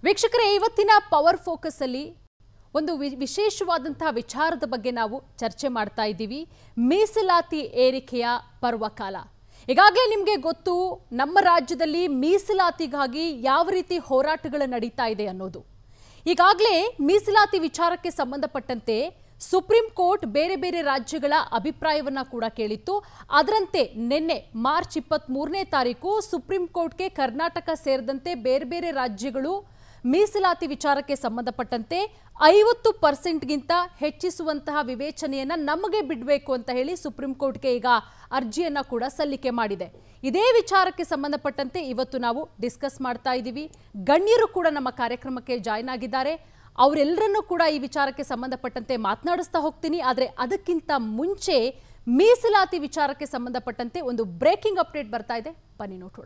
ವೀಕ್ಷಕರೇ ಇವತ್ತಿನ power focus ಅಲ್ಲಿ ಒಂದು ವಿ- ವಿಶೇಷವಾದಂತಹ ವಿಚಾರದ ಬಗ್ಗೆ ನಾವು ಚರ್ಚೆ ಮಾಡ್ತಾ ಇದ್ದೀವಿ ಮೀಸಲಾತಿ ಏರಿಕೆಯ ಪರ್ವಕಾಲ ಈಗಾಗಲೇ ನಿಮಗೆ ಗೊತ್ತು ನಮ್ಮ ರಾಜ್ಯದಲ್ಲಿ ಮೀಸಲಾತಿಗಾಗಿ ಯಾವ ರೀತಿ ಹೋರಾಟಗಳು ನಡೀತಾ ಇದೆ ಅನ್ನೋದು ಈಗಾಗಲೇ ಮೀಸಲಾತಿ ವಿಚಾರಕ್ಕೆ ಸಂಬಂಧಪಟ್ಟಂತೆ ಸುಪ್ರೀಂ ಕೋರ್ಟ್ ಬೇರೆ ಬೇರೆ ರಾಜ್ಯಗಳ ಅಭಿಪ್ರಾಯವನ್ನ ಕೂಡ ಕೇಳಿತ್ತು ಅದರಂತೆ ನಿನ್ನೆ ಮಾರ್ಚ್ ಇಪ್ಪತ್ತ್ ಮೂರನೇ ತಾರೀಕು ಸುಪ್ರೀಂ ಕೋರ್ಟ್ಗೆ ಕರ್ನಾಟಕ ಸೇರಿದಂತೆ ಬೇರೆ ಬೇರೆ ರಾಜ್ಯಗಳು ಮೀಸಲಾತಿ ವಿಚಾರಕ್ಕೆ ಸಂಬಂಧಪಟ್ಟಂತೆ ಐವತ್ತು ಪರ್ಸೆಂಟ್ಗಿಂತ ಹೆಚ್ಚಿಸುವಂತಹ ವಿವೇಚನೆಯನ್ನ ನಮಗೆ ಬಿಡಬೇಕು ಅಂತ ಹೇಳಿ ಸುಪ್ರೀಂ ಕೋರ್ಟ್ಗೆ ಈಗ ಅರ್ಜಿಯನ್ನ ಕೂಡ ಸಲ್ಲಿಕೆ ಮಾಡಿದೆ ಇದೇ ವಿಚಾರಕ್ಕೆ ಸಂಬಂಧಪಟ್ಟಂತೆ ಇವತ್ತು ನಾವು ಡಿಸ್ಕಸ್ ಮಾಡ್ತಾ ಇದ್ದೀವಿ ಗಣ್ಯರು ಕೂಡ ನಮ್ಮ ಕಾರ್ಯಕ್ರಮಕ್ಕೆ ಜಾಯ್ನ್ ಆಗಿದ್ದಾರೆ ಅವರೆಲ್ಲರನ್ನೂ ಕೂಡ ಈ ವಿಚಾರಕ್ಕೆ ಸಂಬಂಧಪಟ್ಟಂತೆ ಮಾತನಾಡಿಸ್ತಾ ಹೋಗ್ತೀನಿ ಆದರೆ ಅದಕ್ಕಿಂತ ಮುಂಚೆ ಮೀಸಲಾತಿ ವಿಚಾರಕ್ಕೆ ಸಂಬಂಧಪಟ್ಟಂತೆ ಒಂದು ಬ್ರೇಕಿಂಗ್ ಅಪ್ಡೇಟ್ ಬರ್ತಾ ಇದೆ ಬನ್ನಿ ನೋಡೋಣ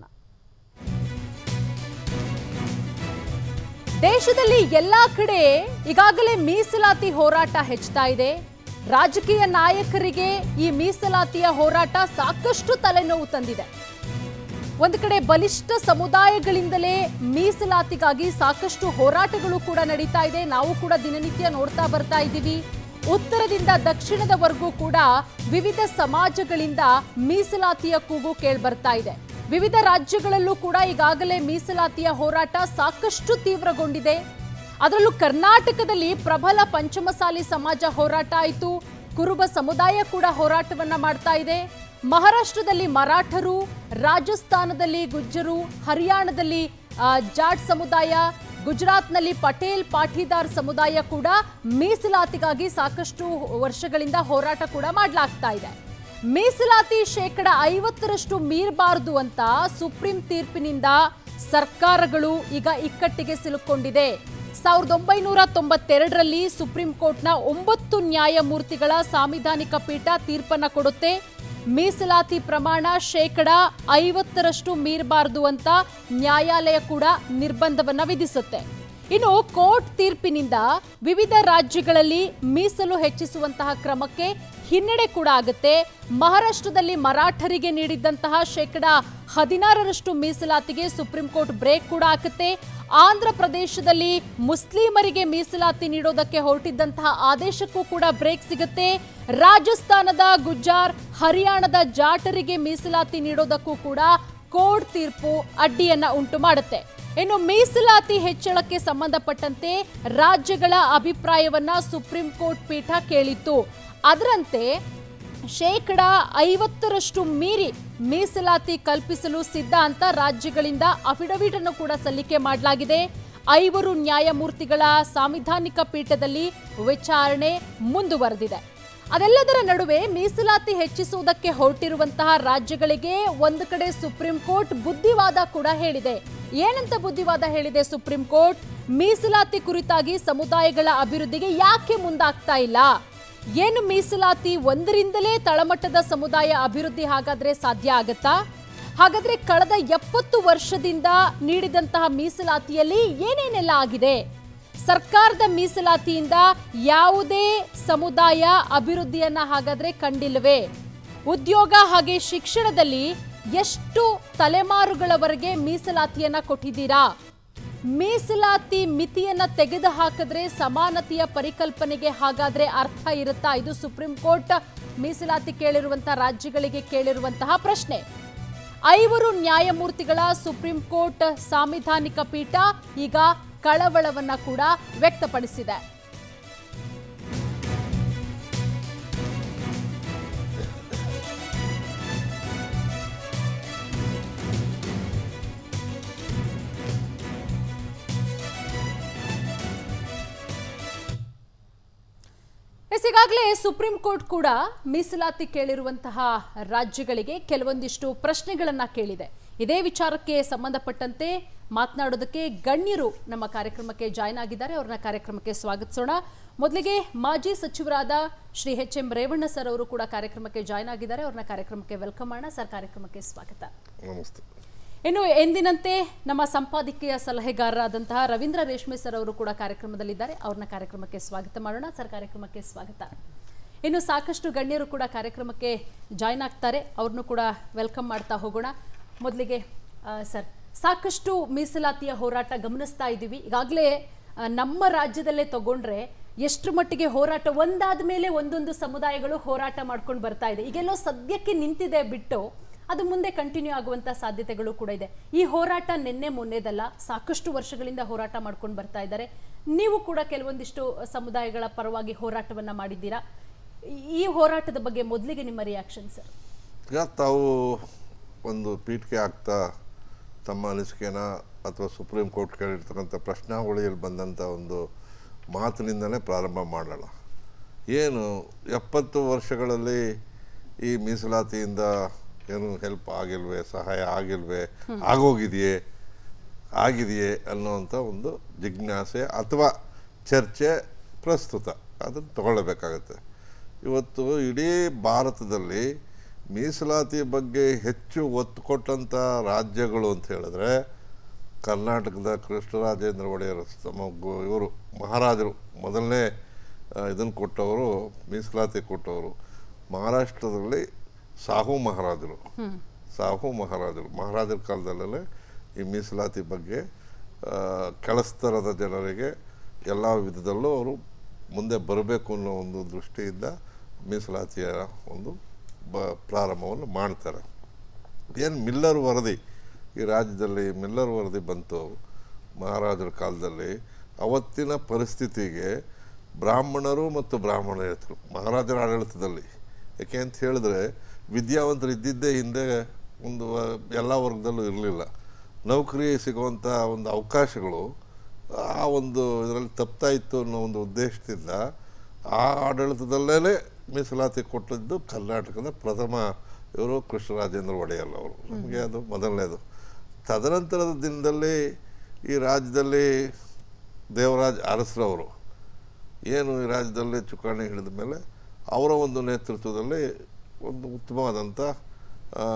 ದೇಶದಲ್ಲಿ ಎಲ್ಲಾ ಕಡೆ ಈಗಾಗಲೇ ಮೀಸಲಾತಿ ಹೋರಾಟ ಹೆಚ್ಚುತ್ತಾ ಇದೆ ರಾಜಕೀಯ ನಾಯಕರಿಗೆ ಈ ಮೀಸಲಾತಿಯ ಹೋರಾಟ ಸಾಕಷ್ಟು ತಲೆನೋವು ತಂದಿದೆ ಒಂದು ಕಡೆ ಬಲಿಷ್ಠ ಸಮುದಾಯಗಳಿಂದಲೇ ಮೀಸಲಾತಿಗಾಗಿ ಸಾಕಷ್ಟು ಹೋರಾಟಗಳು ಕೂಡ ನಡೀತಾ ಇದೆ ನಾವು ಕೂಡ ದಿನನಿತ್ಯ ನೋಡ್ತಾ ಬರ್ತಾ ಇದ್ದೀವಿ ಉತ್ತರದಿಂದ ದಕ್ಷಿಣದವರೆಗೂ ಕೂಡ ವಿವಿಧ ಸಮಾಜಗಳಿಂದ ಮೀಸಲಾತಿಯ ಕೂಗು ಕೇಳ್ಬರ್ತಾ ಇದೆ ವಿವಿಧ ರಾಜ್ಯಗಳಲ್ಲೂ ಕೂಡ ಈಗಾಗಲೇ ಮೀಸಲಾತಿಯ ಹೋರಾಟ ಸಾಕಷ್ಟು ತೀವ್ರಗೊಂಡಿದೆ ಅದರಲ್ಲೂ ಕರ್ನಾಟಕದಲ್ಲಿ ಪ್ರಬಲ ಪಂಚಮಸಾಲಿ ಸಮಾಜ ಹೋರಾಟ ಆಯಿತು ಕುರುಬ ಸಮುದಾಯ ಕೂಡ ಹೋರಾಟವನ್ನ ಮಾಡ್ತಾ ಇದೆ ಮಹಾರಾಷ್ಟ್ರದಲ್ಲಿ ಮರಾಠರು ರಾಜಸ್ಥಾನದಲ್ಲಿ ಗುಜ್ಜರು ಹರಿಯಾಣದಲ್ಲಿ ಆ, ಜಾಟ್ ಸಮುದಾಯ ಗುಜರಾತ್ನಲ್ಲಿ ಪಟೇಲ್ ಪಾಟೀದಾರ್ ಸಮುದಾಯ ಕೂಡ ಮೀಸಲಾತಿಗಾಗಿ ಸಾಕಷ್ಟು ವರ್ಷಗಳಿಂದ ಹೋರಾಟ ಕೂಡ ಮಾಡಲಾಗ್ತಾ ಇದೆ ಮೀಸಲಾತಿ ಶೇಕಡ ಐವತ್ತರಷ್ಟು ಮೀರಬಾರದು ಅಂತ ಸುಪ್ರೀಂ ತೀರ್ಪಿನಿಂದ ಸರ್ಕಾರಗಳು ಈಗ ಇಕ್ಕಟ್ಟಿಗೆ ಸಿಲುಕೊಂಡಿದೆ ಸಾವಿರದ ಒಂಬೈನೂರ ತೊಂಬತ್ತೆರಡರಲ್ಲಿ ಸುಪ್ರೀಂ ಕೋರ್ಟ್ನ ಒಂಬತ್ತು ನ್ಯಾಯಮೂರ್ತಿಗಳ ಸಾಂವಿಧಾನಿಕ ಪೀಠ ತೀರ್ಪನ್ನ ಕೊಡುತ್ತೆ ಮೀಸಲಾತಿ ಪ್ರಮಾಣ ಶೇಕಡ ಐವತ್ತರಷ್ಟು ಮೀರಬಾರದು ಅಂತ ನ್ಯಾಯಾಲಯ ಕೂಡ ನಿರ್ಬಂಧವನ್ನ ವಿಧಿಸುತ್ತೆ ಇನ್ನು ಕೋರ್ಟ್ ತೀರ್ಪಿನಿಂದ ವಿವಿಧ ರಾಜ್ಯಗಳಲ್ಲಿ ಮೀಸಲು ಹೆಚ್ಚಿಸುವಂತಹ ಕ್ರಮಕ್ಕೆ ಹಿನ್ನಡೆ ಕೂಡ ಆಗುತ್ತೆ ಮಹಾರಾಷ್ಟ್ರದಲ್ಲಿ ಮರಾಠರಿಗೆ ನೀಡಿದ್ದಂತಹ ಶೇಕಡ ಹದಿನಾರರಷ್ಟು ಮೀಸಲಾತಿಗೆ ಸುಪ್ರೀಂ ಕೋರ್ಟ್ ಬ್ರೇಕ್ ಕೂಡ ಹಾಕುತ್ತೆ ಆಂಧ್ರ ಪ್ರದೇಶದಲ್ಲಿ ಮುಸ್ಲಿಮರಿಗೆ ಮೀಸಲಾತಿ ನೀಡೋದಕ್ಕೆ ಹೊರಟಿದ್ದಂತಹ ಆದೇಶಕ್ಕೂ ಕೂಡ ಬ್ರೇಕ್ ಸಿಗುತ್ತೆ ರಾಜಸ್ಥಾನದ ಗುಜ್ಜಾರ್ ಹರಿಯಾಣದ ಜಾಟರಿಗೆ ಮೀಸಲಾತಿ ನೀಡೋದಕ್ಕೂ ಕೂಡ ಕೋರ್ಟ್ ತೀರ್ಪು ಅಡ್ಡಿಯನ್ನ ಉಂಟು ಮಾಡುತ್ತೆ ಇನ್ನು ಮೀಸಲಾತಿ ಹೆಚ್ಚಳಕ್ಕೆ ಸಂಬಂಧಪಟ್ಟಂತೆ ರಾಜ್ಯಗಳ ಅಭಿಪ್ರಾಯವನ್ನ ಸುಪ್ರೀಂ ಕೋರ್ಟ್ ಪೀಠ ಕೇಳಿತ್ತು ಅದರಂತೆ ಶೇಕಡ ಐವತ್ತರಷ್ಟು ಮೀರಿ ಮೀಸಲಾತಿ ಕಲ್ಪಿಸಲು ಸಿದ್ಧ ಅಂತ ರಾಜ್ಯಗಳಿಂದ ಅಫಿಡವಿಟ್ ಅನ್ನು ಕೂಡ ಸಲ್ಲಿಕೆ ಮಾಡಲಾಗಿದೆ ಐವರು ನ್ಯಾಯಮೂರ್ತಿಗಳ ಸಾಂವಿಧಾನಿಕ ಪೀಠದಲ್ಲಿ ವಿಚಾರಣೆ ಮುಂದುವರೆದಿದೆ ಅದೆಲ್ಲದರ ನಡುವೆ ಮೀಸಲಾತಿ ಹೆಚ್ಚಿಸುವುದಕ್ಕೆ ಹೊರಟಿರುವಂತಹ ರಾಜ್ಯಗಳಿಗೆ ಒಂದು ಕಡೆ ಸುಪ್ರೀಂ ಕೋರ್ಟ್ ಬುದ್ಧಿವಾದ ಕೂಡ ಹೇಳಿದೆ ಏನಂತ ಬುದ್ಧಿವಾದ ಹೇಳಿದೆ ಸುಪ್ರೀಂ ಕೋರ್ಟ್ ಮೀಸಲಾತಿ ಕುರಿತಾಗಿ ಸಮುದಾಯಗಳ ಅಭಿವೃದ್ಧಿಗೆ ಯಾಕೆ ಮುಂದಾಗ್ತಾ ಇಲ್ಲ ಏನು ಮೀಸಲಾತಿ ಒಂದರಿಂದಲೇ ತಳಮಟ್ಟದ ಸಮುದಾಯ ಅಭಿವೃದ್ಧಿ ಹಾಗಾದ್ರೆ ಸಾಧ್ಯ ಆಗತ್ತಾ ಹಾಗಾದ್ರೆ ಕಳೆದ ಎಪ್ಪತ್ತು ವರ್ಷದಿಂದ ನೀಡಿದಂತಹ ಮೀಸಲಾತಿಯಲ್ಲಿ ಏನೇನೆಲ್ಲ ಆಗಿದೆ ಸರ್ಕಾರದ ಮೀಸಲಾತಿಯಿಂದ ಯಾವುದೇ ಸಮುದಾಯ ಅಭಿವೃದ್ಧಿಯನ್ನ ಹಾಗಾದ್ರೆ ಕಂಡಿಲ್ವೇ ಉದ್ಯೋಗ ಹಾಗೆ ಶಿಕ್ಷಣದಲ್ಲಿ ಎಷ್ಟು ತಲೆಮಾರುಗಳವರೆಗೆ ಮೀಸಲಾತಿಯನ್ನ ಕೊಟ್ಟಿದ್ದೀರಾ ಮೀಸಲಾತಿ ಮಿತಿಯನ್ನ ತೆಗೆದು ಹಾಕಿದ್ರೆ ಸಮಾನತೆಯ ಪರಿಕಲ್ಪನೆಗೆ ಹಾಗಾದ್ರೆ ಅರ್ಥ ಇರುತ್ತಾ ಇದು ಸುಪ್ರೀಂ ಕೋರ್ಟ್ ಮೀಸಲಾತಿ ಕೇಳಿರುವಂತಹ ರಾಜ್ಯಗಳಿಗೆ ಕೇಳಿರುವಂತಹ ಪ್ರಶ್ನೆ ಐವರು ನ್ಯಾಯಮೂರ್ತಿಗಳ ಸುಪ್ರೀಂ ಕೋರ್ಟ್ ಸಾಂವಿಧಾನಿಕ ಪೀಠ ಈಗ ಕಳವಳವನ್ನ ಕೂಡ ವ್ಯಕ್ತಪಡಿಸಿದೆ ಎಸ್ ಈಗಾಗಲೇ ಸುಪ್ರೀಂ ಕೋರ್ಟ್ ಕೂಡ ಮೀಸಲಾತಿ ಕೇಳಿರುವಂತಹ ರಾಜ್ಯಗಳಿಗೆ ಕೆಲವೊಂದಿಷ್ಟು ಪ್ರಶ್ನೆಗಳನ್ನ ಕೇಳಿದೆ ಇದೇ ವಿಚಾರಕ್ಕೆ ಸಂಬಂಧಪಟ್ಟಂತೆ ಮಾತನಾಡೋದಕ್ಕೆ ಗಣ್ಯರು ನಮ್ಮ ಕಾರ್ಯಕ್ರಮಕ್ಕೆ ಜಾಯ್ನ್ ಆಗಿದ್ದಾರೆ ಅವ್ರನ್ನ ಕಾರ್ಯಕ್ರಮಕ್ಕೆ ಸ್ವಾಗತಿಸೋಣ ಮೊದಲಿಗೆ ಮಾಜಿ ಸಚಿವರಾದ Shri H M Revanna sir ಅವರು ಕೂಡ ಕಾರ್ಯಕ್ರಮಕ್ಕೆ ಜಾಯ್ನ್ ಆಗಿದ್ದಾರೆ ಅವ್ರನ್ನ ಕಾರ್ಯಕ್ರಮಕ್ಕೆ ವೆಲ್ಕಮ್ ಮಾಡೋಣ ಸರ್ ಕಾರ್ಯಕ್ರಮಕ್ಕೆ ಸ್ವಾಗತ ನಮಸ್ತೆ ಇನ್ನು ಎಂದಿನಂತೆ ನಮ್ಮ ಸಂಪಾದಕೀಯ ಸಲಹೆಗಾರರಾದಂತಹ ರವೀಂದ್ರ ರೇಷ್ಮೆ ಸರ್ ಅವರು ಕೂಡ ಕಾರ್ಯಕ್ರಮದಲ್ಲಿದ್ದಾರೆ ಅವ್ರನ್ನ ಕಾರ್ಯಕ್ರಮಕ್ಕೆ ಸ್ವಾಗತ ಮಾಡೋಣ ಸರ್ ಕಾರ್ಯಕ್ರಮಕ್ಕೆ ಸ್ವಾಗತ ಇನ್ನು ಸಾಕಷ್ಟು ಗಣ್ಯರು ಕೂಡ ಕಾರ್ಯಕ್ರಮಕ್ಕೆ ಜಾಯ್ನ್ ಆಗ್ತಾರೆ ಅವ್ರನ್ನೂ ಕೂಡ ವೆಲ್ಕಮ್ ಮಾಡ್ತಾ ಹೋಗೋಣ ಮೊದಲಿಗೆ ಸರ್ ಸಾಕಷ್ಟು ಮೀಸಲಾತಿಯ ಹೋರಾಟ ಗಮನಿಸ್ತಾ ಇದ್ದೀವಿ ಈಗಾಗಲೇ ಆ, ನಮ್ಮ ರಾಜ್ಯದಲ್ಲೇ ತಗೊಂಡ್ರೆ ಎಷ್ಟು ಮಟ್ಟಿಗೆ ಹೋರಾಟ ಒಂದಾದ ಮೇಲೆ ಒಂದೊಂದು ಸಮುದಾಯಗಳು ಹೋರಾಟ ಮಾಡ್ಕೊಂಡು ಬರ್ತಾ ಇದೆ ಈಗೆಲ್ಲೋ ಸದ್ಯಕ್ಕೆ ನಿಂತಿದೆ ಬಿಟ್ಟು ಅದು ಮುಂದೆ ಕಂಟಿನ್ಯೂ ಆಗುವಂತ ಸಾಧ್ಯತೆಗಳು ಕೂಡ ಇದೆ ಈ ಹೋರಾಟ ನಿನ್ನೆ ಮೊನ್ನೆದಲ್ಲ ಸಾಕಷ್ಟು ವರ್ಷಗಳಿಂದ ಹೋರಾಟ ಮಾಡ್ಕೊಂಡು ಬರ್ತಾ ಇದ್ದಾರೆ ನೀವು ಕೂಡ ಕೆಲವೊಂದಿಷ್ಟು ಸಮುದಾಯಗಳ ಪರವಾಗಿ ಹೋರಾಟವನ್ನ ಮಾಡಿದ್ದೀರಾ ಈ ಹೋರಾಟದ ಬಗ್ಗೆ ಮೊದಲಿಗೆ ನಿಮ್ಮ ರಿಯಾಕ್ಷನ್ ಸರ್ ಈಗ ತಾವು ಒಂದು ಪೀಠಿಕೆ ಆಗ್ತಾ ತಮ್ಮ ಅನಿಸಿಕೆನ ಅಥವಾ ಸುಪ್ರೀಂ ಕೋರ್ಟ್ ಕೇಳಿರ್ತಕ್ಕಂಥ ಪ್ರಶ್ನಾವಳಿಯಲ್ಲಿ ಬಂದಂಥ ಒಂದು ಮಾತಿನಿಂದಲೇ ಪ್ರಾರಂಭ ಮಾಡೋಣ ಏನು ಎಪ್ಪತ್ತು ವರ್ಷಗಳಲ್ಲಿ ಈ ಮೀಸಲಾತಿಯಿಂದ ಏನು ಹೆಲ್ಪ್ ಆಗಿಲ್ವೇ ಸಹಾಯ ಆಗಿಲ್ವೇ ಆಗೋಗಿದೆಯೇ ಆಗಿದೆಯೇ ಅನ್ನೋವಂಥ ಒಂದು ಜಿಜ್ಞಾಸೆ ಅಥವಾ ಚರ್ಚೆ ಪ್ರಸ್ತುತ ಅದನ್ನು ತಗೊಳ್ಳಬೇಕಾಗತ್ತೆ ಇವತ್ತು ಇಡೀ ಭಾರತದಲ್ಲಿ ಮೀಸಲಾತಿ ಬಗ್ಗೆ ಹೆಚ್ಚು ಒತ್ತು ಕೊಟ್ಟಂಥ ರಾಜ್ಯಗಳು ಅಂತ ಹೇಳಿದ್ರೆ ಕರ್ನಾಟಕದ ಕೃಷ್ಣರಾಜೇಂದ್ರ ಒಡೆಯರ್ ತಮ್ಮ ಗು- ಇವರು ಮಹಾರಾಜರು ಮೊದಲನೇ ಇದನ್ನು ಕೊಟ್ಟವರು ಮೀಸಲಾತಿ ಕೊಟ್ಟವರು ಮಹಾರಾಷ್ಟ್ರದಲ್ಲಿ ಸಾಹು ಮಹಾರಾಜರು ಸಾಹು ಮಹಾರಾಜರು ಮಹಾರಾಜರ ಕಾಲದಲ್ಲೇ ಈ ಮೀಸಲಾತಿ ಬಗ್ಗೆ ಆ, ಕೆಳಸ್ತರದ ಜನರಿಗೆ ಎಲ್ಲ ವಿಧದಲ್ಲೂ ಅವರು ಮುಂದೆ ಬರಬೇಕು ಅನ್ನೋ ಒಂದು ದೃಷ್ಟಿಯಿಂದ ಮೀಸಲಾತಿಯ ಒಂದು ಬ ಪ್ರಾರಂಭವನ್ನು ಮಾಡ್ತಾರೆ ಏನು ಮಿಲ್ಲರ್ ವರದಿ ಈ ರಾಜ್ಯದಲ್ಲಿ ಮಿಲ್ಲರ್ ವರದಿ ಬಂತು ಮಹಾರಾಜರ ಕಾಲದಲ್ಲಿ ಅವತ್ತಿನ ಪರಿಸ್ಥಿತಿಗೆ ಬ್ರಾಹ್ಮಣರು ಮತ್ತು ಬ್ರಾಹ್ಮಣೇತರು ಮಹಾರಾಜರ ಆಡಳಿತದಲ್ಲಿ ಯಾಕೆ ಅಂತ ಹೇಳಿದ್ರೆ ವಿದ್ಯಾವಂತರು ಇದ್ದಿದ್ದೇ ಹಿಂದೆ ಒಂದು ವ- ಎಲ್ಲ ವರ್ಗದಲ್ಲೂ ಇರಲಿಲ್ಲ ನೌಕರಿ ಸಿಗುವಂಥ ಒಂದು ಅವಕಾಶಗಳು ಆ ಒಂದು ಇದರಲ್ಲಿ ತಪ್ತಾ ಇತ್ತು ಅನ್ನೋ ಒಂದು ಉದ್ದೇಶದಿಂದ ಆ ಆಡಳಿತದಲ್ಲೇ ಮೀಸಲಾತಿ ಕೊಟ್ಟಿದ್ದು ಕರ್ನಾಟಕದ ಪ್ರಥಮ ಇವರು ಕೃಷ್ಣರಾಜೇಂದ್ರ ಒಡೆಯರ್ ಅವರು ನಮಗೆ ಅದು ಮೊದಲನೇದು ತದನಂತರದ ದಿನದಲ್ಲಿ ಈ ರಾಜ್ಯದಲ್ಲಿ ದೇವರಾಜ್ ಅರಸರವರು ಏನು ಈ ರಾಜ್ಯದಲ್ಲಿ ಚುಕ್ಕಾಣಿ ಹಿಡಿದ ಮೇಲೆ ಅವರ ಒಂದು ನೇತೃತ್ವದಲ್ಲಿ ಒಂದು ಉತ್ತಮವಾದಂಥ ಆ,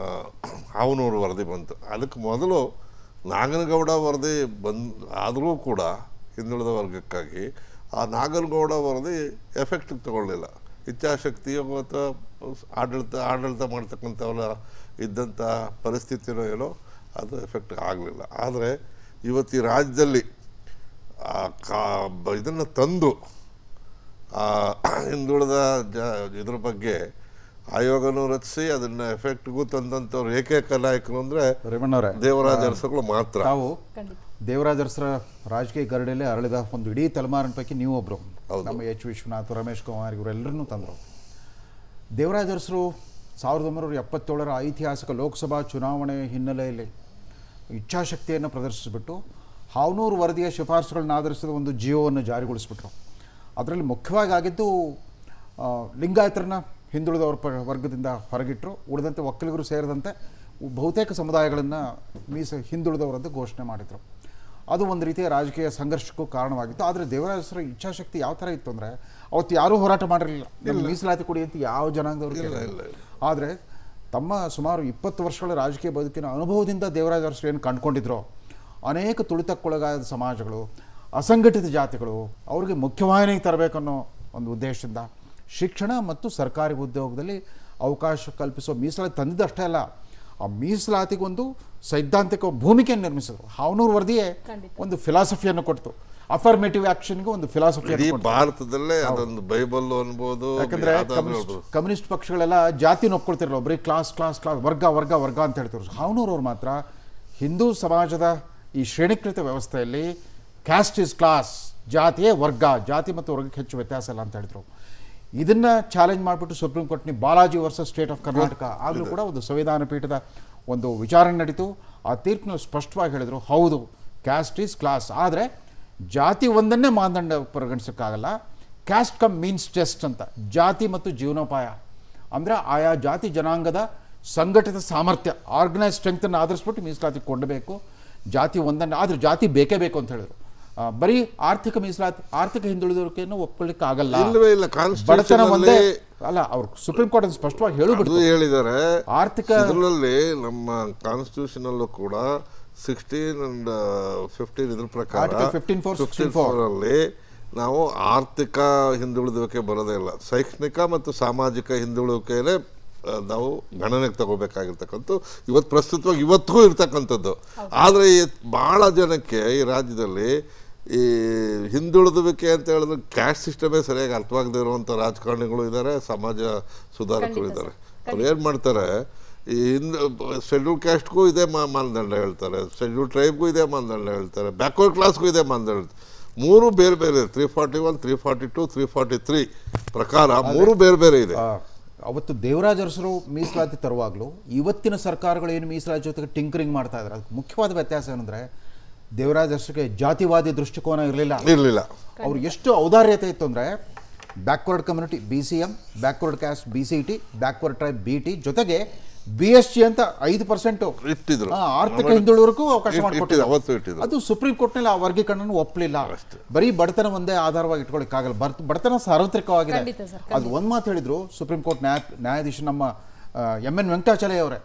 ಹಾವನೂರು ವರದಿ ಬಂತು ಅದಕ್ಕೆ ಮೊದಲು ನಾಗನಗೌಡ ವರದಿ ಬಂದ್ ಆದರೂ ಕೂಡ ಹಿಂದುಳಿದ ವರ್ಗಕ್ಕಾಗಿ ಆ ನಾಗನಗೌಡ ವರದಿ ಎಫೆಕ್ಟ್ ತಗೊಳ್ಳಿಲ್ಲ ಇಚ್ಛಾಶಕ್ತಿಯೋ ಅಥವಾ ಆಡಳಿತ ಆಡಳಿತ ಮಾಡ್ತಕ್ಕಂಥವರ ಇದ್ದಂಥ ಪರಿಸ್ಥಿತಿನೋ ಏನೋ ಅದು ಎಫೆಕ್ಟ್ ಆಗಲಿಲ್ಲ ಆದರೆ ಇವತ್ತು ಈ ರಾಜ್ಯದಲ್ಲಿ ಆ ಕಾ ಬ- ಇದನ್ನು ತಂದು ಆ ಹಿಂದುಳಿದ ಜ ಇದ್ರ ಬಗ್ಗೆ ಆಯೋಗನೂ ರಚಿಸಿ ಅದನ್ನ ಎಫೆಕ್ಟ್ಗೂ ತಂದಂಥವ್ರು ಏಕೈಕ ನಾಯಕರು ಅಂದರೆ ರೇವಣ್ಣವರೇ ದೇವರಾಜ ಅರಸುಗಳು ಮಾತ್ರ ತಾವು ಖಂಡಿತ ದೇವರಾಜ ಅರಸರ ರಾಜಕೀಯ ಗರಡಿಯಲ್ಲಿ ಅರಳಿದ ಒಂದು ಇಡೀ ತಲೆಮಾರಿನ ಪೈಕಿ ನೀವು ಒಬ್ರು ಹೌದು. ನಮ್ಮ ಎಚ್ ವಿಶ್ವನಾಥ್ ರಮೇಶ್ ಕುಮಾರ್ ಇವರೆಲ್ಲರನ್ನೂ ತಂದರು ದೇವರಾಜ ಅರಸರು ಸಾವಿರದ ಒಂಬೈನೂರ ಎಪ್ಪತ್ತೇಳರ ಐತಿಹಾಸಿಕ ಲೋಕಸಭಾ ಚುನಾವಣೆ ಹಿನ್ನೆಲೆಯಲ್ಲಿ ಇಚ್ಛಾಶಕ್ತಿಯನ್ನು ಪ್ರದರ್ಶಿಸಿಬಿಟ್ಟು ಹಾವನೂರು ವರದಿಯ ಶಿಫಾರಸುಗಳನ್ನ ಆಧರಿಸಿದ ಒಂದು ಜಿಯೋವನ್ನು ಜಾರಿಗೊಳಿಸಿಬಿಟ್ರು ಅದರಲ್ಲಿ ಮುಖ್ಯವಾಗಿ ಆಗಿದ್ದು ಆ, ಲಿಂಗಾಯತರನ್ನ ಹಿಂದುಳಿದವರ ಪ ವರ್ಗದಿಂದ ಹೊರಗಿಟ್ಟರು ಉಳಿದಂತೆ ಒಕ್ಕಲಿಗರು ಸೇರಿದಂತೆ ಬಹುತೇಕ ಸಮುದಾಯಗಳನ್ನು ಮೀಸ ಹಿಂದುಳಿದವರಂತೆ ಘೋಷಣೆ ಮಾಡಿದರು ಅದು ಒಂದು ರೀತಿಯ ರಾಜಕೀಯ ಸಂಘರ್ಷಕ್ಕೂ ಕಾರಣವಾಗಿತ್ತು ಆದರೆ ದೇವರಾಜರ ಇಚ್ಛಾಶಕ್ತಿ ಯಾವ ಥರ ಇತ್ತು ಅಂದರೆ ಅವತ್ತು ಯಾರೂ ಹೋರಾಟ ಮಾಡಿರಲಿಲ್ಲ ನಮ್ಗೆ ಮೀಸಲಾತಿ ಕೊಡಿ ಅಂತ ಯಾವ ಜನಾಂಗದವರು ಇಲ್ಲ, ಕೇಳಿಲ್ಲ. ಇಲ್ಲ. ಆದರೆ ತಮ್ಮ ಸುಮಾರು ಇಪ್ಪತ್ತು ವರ್ಷಗಳ ರಾಜಕೀಯ ಬದುಕಿನ ಅನುಭವದಿಂದ ದೇವರಾಜ ಅರಸರು ಏನು ಕಂಡುಕೊಂಡಿದ್ರೋ ಅನೇಕ ತುಳಿತಕ್ಕೊಳಗಾದ ಸಮಾಜಗಳು ಅಸಂಘಟಿತ ಜಾತಿಗಳು ಅವ್ರಿಗೆ ಮುಖ್ಯವಾಹಿನಿಗೆ ತರಬೇಕನ್ನೋ ಒಂದು ಉದ್ದೇಶದಿಂದ ಶಿಕ್ಷಣ ಮತ್ತು ಸರ್ಕಾರಿ ಉದ್ಯೋಗದಲ್ಲಿ ಅವಕಾಶ ಕಲ್ಪಿಸೋ ಮೀಸಲಾತಿ ತಂದಿದ್ದಷ್ಟೇ ಅಲ್ಲ ಆ ಮೀಸಲಾತಿಗೊಂದು ಸೈದ್ಧಾಂತಿಕ ಭೂಮಿಕೆಯನ್ನು ನಿರ್ಮಿಸಿದ್ರು ಹಾವನೂರು ವರದಿಯೇ ಖಂಡಿತ. ಒಂದು ಫಿಲಾಸಫಿಯನ್ನು ಕೊಡ್ತು ಅಫರ್ಮೇಟಿವ್ ಆಕ್ಷನ್ಗೆ ಒಂದು ಇಡೀ ಫಿಲಾಸಫಿಯನ್ನು ಕೊಡ್ತು ಭಾರತದಲ್ಲೇ ಅದೊಂದು ಬೈಬಲ್ ಅನ್ಬೋದು ಯಾಕಂದ್ರೆ ಯಾವ್ದಾದ್ರು ಕಮ್ಯುನಿಸ್ಟ್ ಹೇಳ್ಬೋದು. ಕಮ್ಯುನಿಸ್ಟ್ ಪಕ್ಷಗಳೆಲ್ಲ ಜಾತಿನ ಒಪ್ಕೊಳ್ತಿರಲ್ಲ ಬರೀ ಕ್ಲಾಸ್ ಕ್ಲಾಸ್ ಕ್ಲಾಸ್ ವರ್ಗ ವರ್ಗ ವರ್ಗ ಅಂತ ಹೇಳ್ತಿದ್ರು ಹಾವನೂರವ್ರು ಮಾತ್ರ ಹಿಂದೂ ಸಮಾಜದ ಈ ಶ್ರೇಣೀಕೃತ ವ್ಯವಸ್ಥೆಯಲ್ಲಿ ಕ್ಯಾಸ್ಟ್ ಇಸ್ ಕ್ಲಾಸ್ ಜಾತಿಯೇ ವರ್ಗ ಜಾತಿ ಮತ್ತು ವರ್ಗಕ್ಕೆ ಹೆಚ್ಚು ವ್ಯತ್ಯಾಸ ಇಲ್ಲ ಅಂತ ಹೇಳಿದ್ರು ಇದನ್ನ ಚಾಲೆಂಜ್ ಮಾಡಿಬಿಟ್ಟು ಸುಪ್ರೀಂ ಕೋರ್ಟ್ ನೀವು Balaji versus state of Karnataka ಆಗಲೂ ಕೂಡ ಒಂದು ಸಂವಿಧಾನ ಪೀಠದ ಒಂದು ವಿಚಾರಣೆ ನಡೀತು ಆ ತೀರ್ಪಿನಲ್ಲಿ ಸ್ಪಷ್ಟವಾಗಿ ಹೇಳಿದರು ಹೌದು ಕ್ಯಾಸ್ಟ್ ಈಸ್ ಕ್ಲಾಸ್ ಆದರೆ ಜಾತಿ ಒಂದನ್ನೇ ಮಾನದಂಡ ಪರಿಗಣಿಸೋಕ್ಕಾಗಲ್ಲ ಕ್ಯಾಸ್ಟ್ ಕಮ್ ಮೀನ್ಸ್ ಟೆಸ್ಟ್ ಅಂತ ಜಾತಿ ಮತ್ತು ಜೀವನೋಪಾಯ ಅಂದರೆ ಆಯಾ ಜಾತಿ ಜನಾಂಗದ ಸಂಘಟಿತ ಸಾಮರ್ಥ್ಯ ಆರ್ಗನೈಸ್ ಸ್ಟ್ರೆಂಗ್ತನ್ನು ಆಧರಿಸ್ಬಿಟ್ಟು ಮೀಸಲಾತಿ ಕೊಡಬೇಕು ಜಾತಿ ಒಂದನ್ನು ಆದರೆ ಜಾತಿ ಬೇಕೇ ಬೇಕು ಅಂತ ಹೇಳಿದ್ರು ಆ, ಬರೀ ಆರ್ಥಿಕ ಮೀಸಲಾತಿ ಆರ್ಥಿಕ ಹಿಂದುಳಿದೋರಿಕೆಯನ್ನು ಒಪ್ಕೊಳ್ಳಿಕ್ಕೆ ಆಗಲ್ಲ ಇಲ್ವೇ ಇಲ್ಲ ಬಡತನ ಒಂದೇ ಕಾನ್ಸ್ಟಿಟ್ಯೂಷನ್ ಅಲ್ಲ ಅವ್ರು ಸುಪ್ರೀಂ ಕೋರ್ಟ್ ಅದು ಸ್ಪಷ್ಟವಾಗಿ ಹೇಳಿಬಿಟ್ಟು ಅದು ಹೇಳಿದ್ದಾರೆ ಆರ್ಥಿಕ ಇದರಲ್ಲಿ ನಮ್ಮ ಕಾನ್ಸ್ಟಿಟ್ಯೂಷನ್ ಅಲ್ಲೂ ಕೂಡ ಸಿಕ್ಸ್ಟೀನ್ ಅಂಡ್ ಫಿಫ್ಟೀನ್ ಇದ್ರ ಪ್ರಕಾರ Article 15 for 16 ಅಲ್ಲಿ ನಾವು ಆರ್ಥಿಕ ಹಿಂದುಳಿದುವಿಕೆ ಬರೋದೇ ಇಲ್ಲ ಶೈಕ್ಷಣಿಕ ಮತ್ತು ಸಾಮಾಜಿಕ ಹಿಂದುಳಿದುವಿಕೆನೇ ಆ, ನಾವು ಗಣನೆಗೆ ತಗೋಬೇಕಾಗಿರ್ತಕ್ಕಂಥ ಇವತ್ತು ಪ್ರಸ್ತುತವಾಗಿ ಇವತ್ತಿಗೂ ಇರ್ತಕ್ಕಂಥದ್ದು ಆದರೆ ಭಾಳ ಜನಕ್ಕೆ ಈ ರಾಜ್ಯದಲ್ಲಿ ಈ ಹಿಂದುಳಿದುವಿಕೆ ಅಂತ ಹೇಳಿದ್ರೆ ಕ್ಯಾಸ್ಟ್ ಸಿಸ್ಟಮೇ ಸರಿಯಾಗಿ ಅರ್ಥವಾಗದೇ ಇರುವಂಥ ರಾಜಕಾರಣಿಗಳು ಇದ್ದಾರೆ ಸಮಾಜ ಸುಧಾರಕರು ಇದ್ದಾರೆ ಅವ್ರು ಏನು ಮಾಡ್ತಾರೆ ಈ ಹಿಂದ್ ಶೆಡ್ಯೂಲ್ ಕ್ಯಾಸ್ಟ್ಗೂ ಇದೇ ಮಾ- ಮಾನದಂಡ ಹೇಳ್ತಾರೆ ಶೆಡ್ಯೂಲ್ ಟ್ರೈಬ್ಗೂ ಇದೇ ಮಾನದಂಡ ಹೇಳ್ತಾರೆ ಬ್ಯಾಕ್ವರ್ಡ್ ಕ್ಲಾಸ್ಗೂ ಇದೇ ಮಾನದಂಡ ಹೇಳ್ತಾರೆ ಮೂರು ಬೇರೆ ಬೇರೆ three forty one three forty two three forty three ಪ್ರಕಾರ ಮೂರು ಬೇರೆ ಬೇರೆ ಇದೆ ಆ, ಅವತ್ತು ದೇವರಾಜ ಅರಸರು ಮೀಸಲಾತಿ ತರುವಾಗಲೂ ಇವತ್ತಿನ ಸರ್ಕಾರಗಳು ಏನು ಮೀಸಲಾತಿ ಜೊತೆಗೆ ಟಿಂಕರಿಂಗ್ ಮಾಡ್ತಾ ಇದ್ದಾರೆ ಅದಕ್ಕೆ ಮುಖ್ಯವಾದ ವ್ಯತ್ಯಾಸ ಏನಂದ್ರೆ ದೇವರಾಜ ಅರಸರಿಗೆ ಜಾತಿವಾದಿ ದೃಷ್ಟಿಕೋನ ಇರಲಿಲ್ಲ ಇರಲಿಲ್ಲ ಅವ್ರು ಎಷ್ಟು ಔದಾರ್ಯತೆ ಇತ್ತು ಅಂದರೆ backward community B C M backward caste B C T backward tribe B T ಜೊತೆಗೆ ಬಿ ಎಸ್ ಟಿ ಅಂತ ಐದು ಪರ್ಸೆಂಟು ಇಟ್ಟಿದ್ರು ಆರ್ಥಿಕ ಹಿಂದುಳಿವರೆಗೂ ಅವಕಾಶ ಇಟ್- ಮಾಡಿಕೊಟ್ಟಿದ್ರು ಇಟ್ಟಿದ್ರು, ಅವತ್ತು ಇಟ್ಟಿದ್ರು. ಅದು ಸುಪ್ರೀಂ ಕೋರ್ಟ್ನಲ್ಲಿ ಆ ವರ್ಗೀಕರಣ ಒಪ್ಪಲಿಲ್ಲ ಬರೀ ಬಡತನ ಒಂದೇ ಆಧಾರವಾಗಿ ಇಟ್ಕೊಳ್ಳಿಕ್ಕಾಗಲ್ಲ ಬರ್ತ ಬಡತನ ಸಾರ್ವತ್ರಿಕವಾಗಿದೆ ಖಂಡಿತ ಸರ್, ಅದು ಒಂದು ಮಾತು ಹೇಳಿದ್ರು ಸುಪ್ರೀಂ ಕೋರ್ಟ್ ನ್ಯಾಯ ನ್ಯಾಯಾಧೀಶ ನಮ್ಮ ಎಮ್ ಎನ್ ವೆಂಕಟಾಚಲಯ ಅವರೇ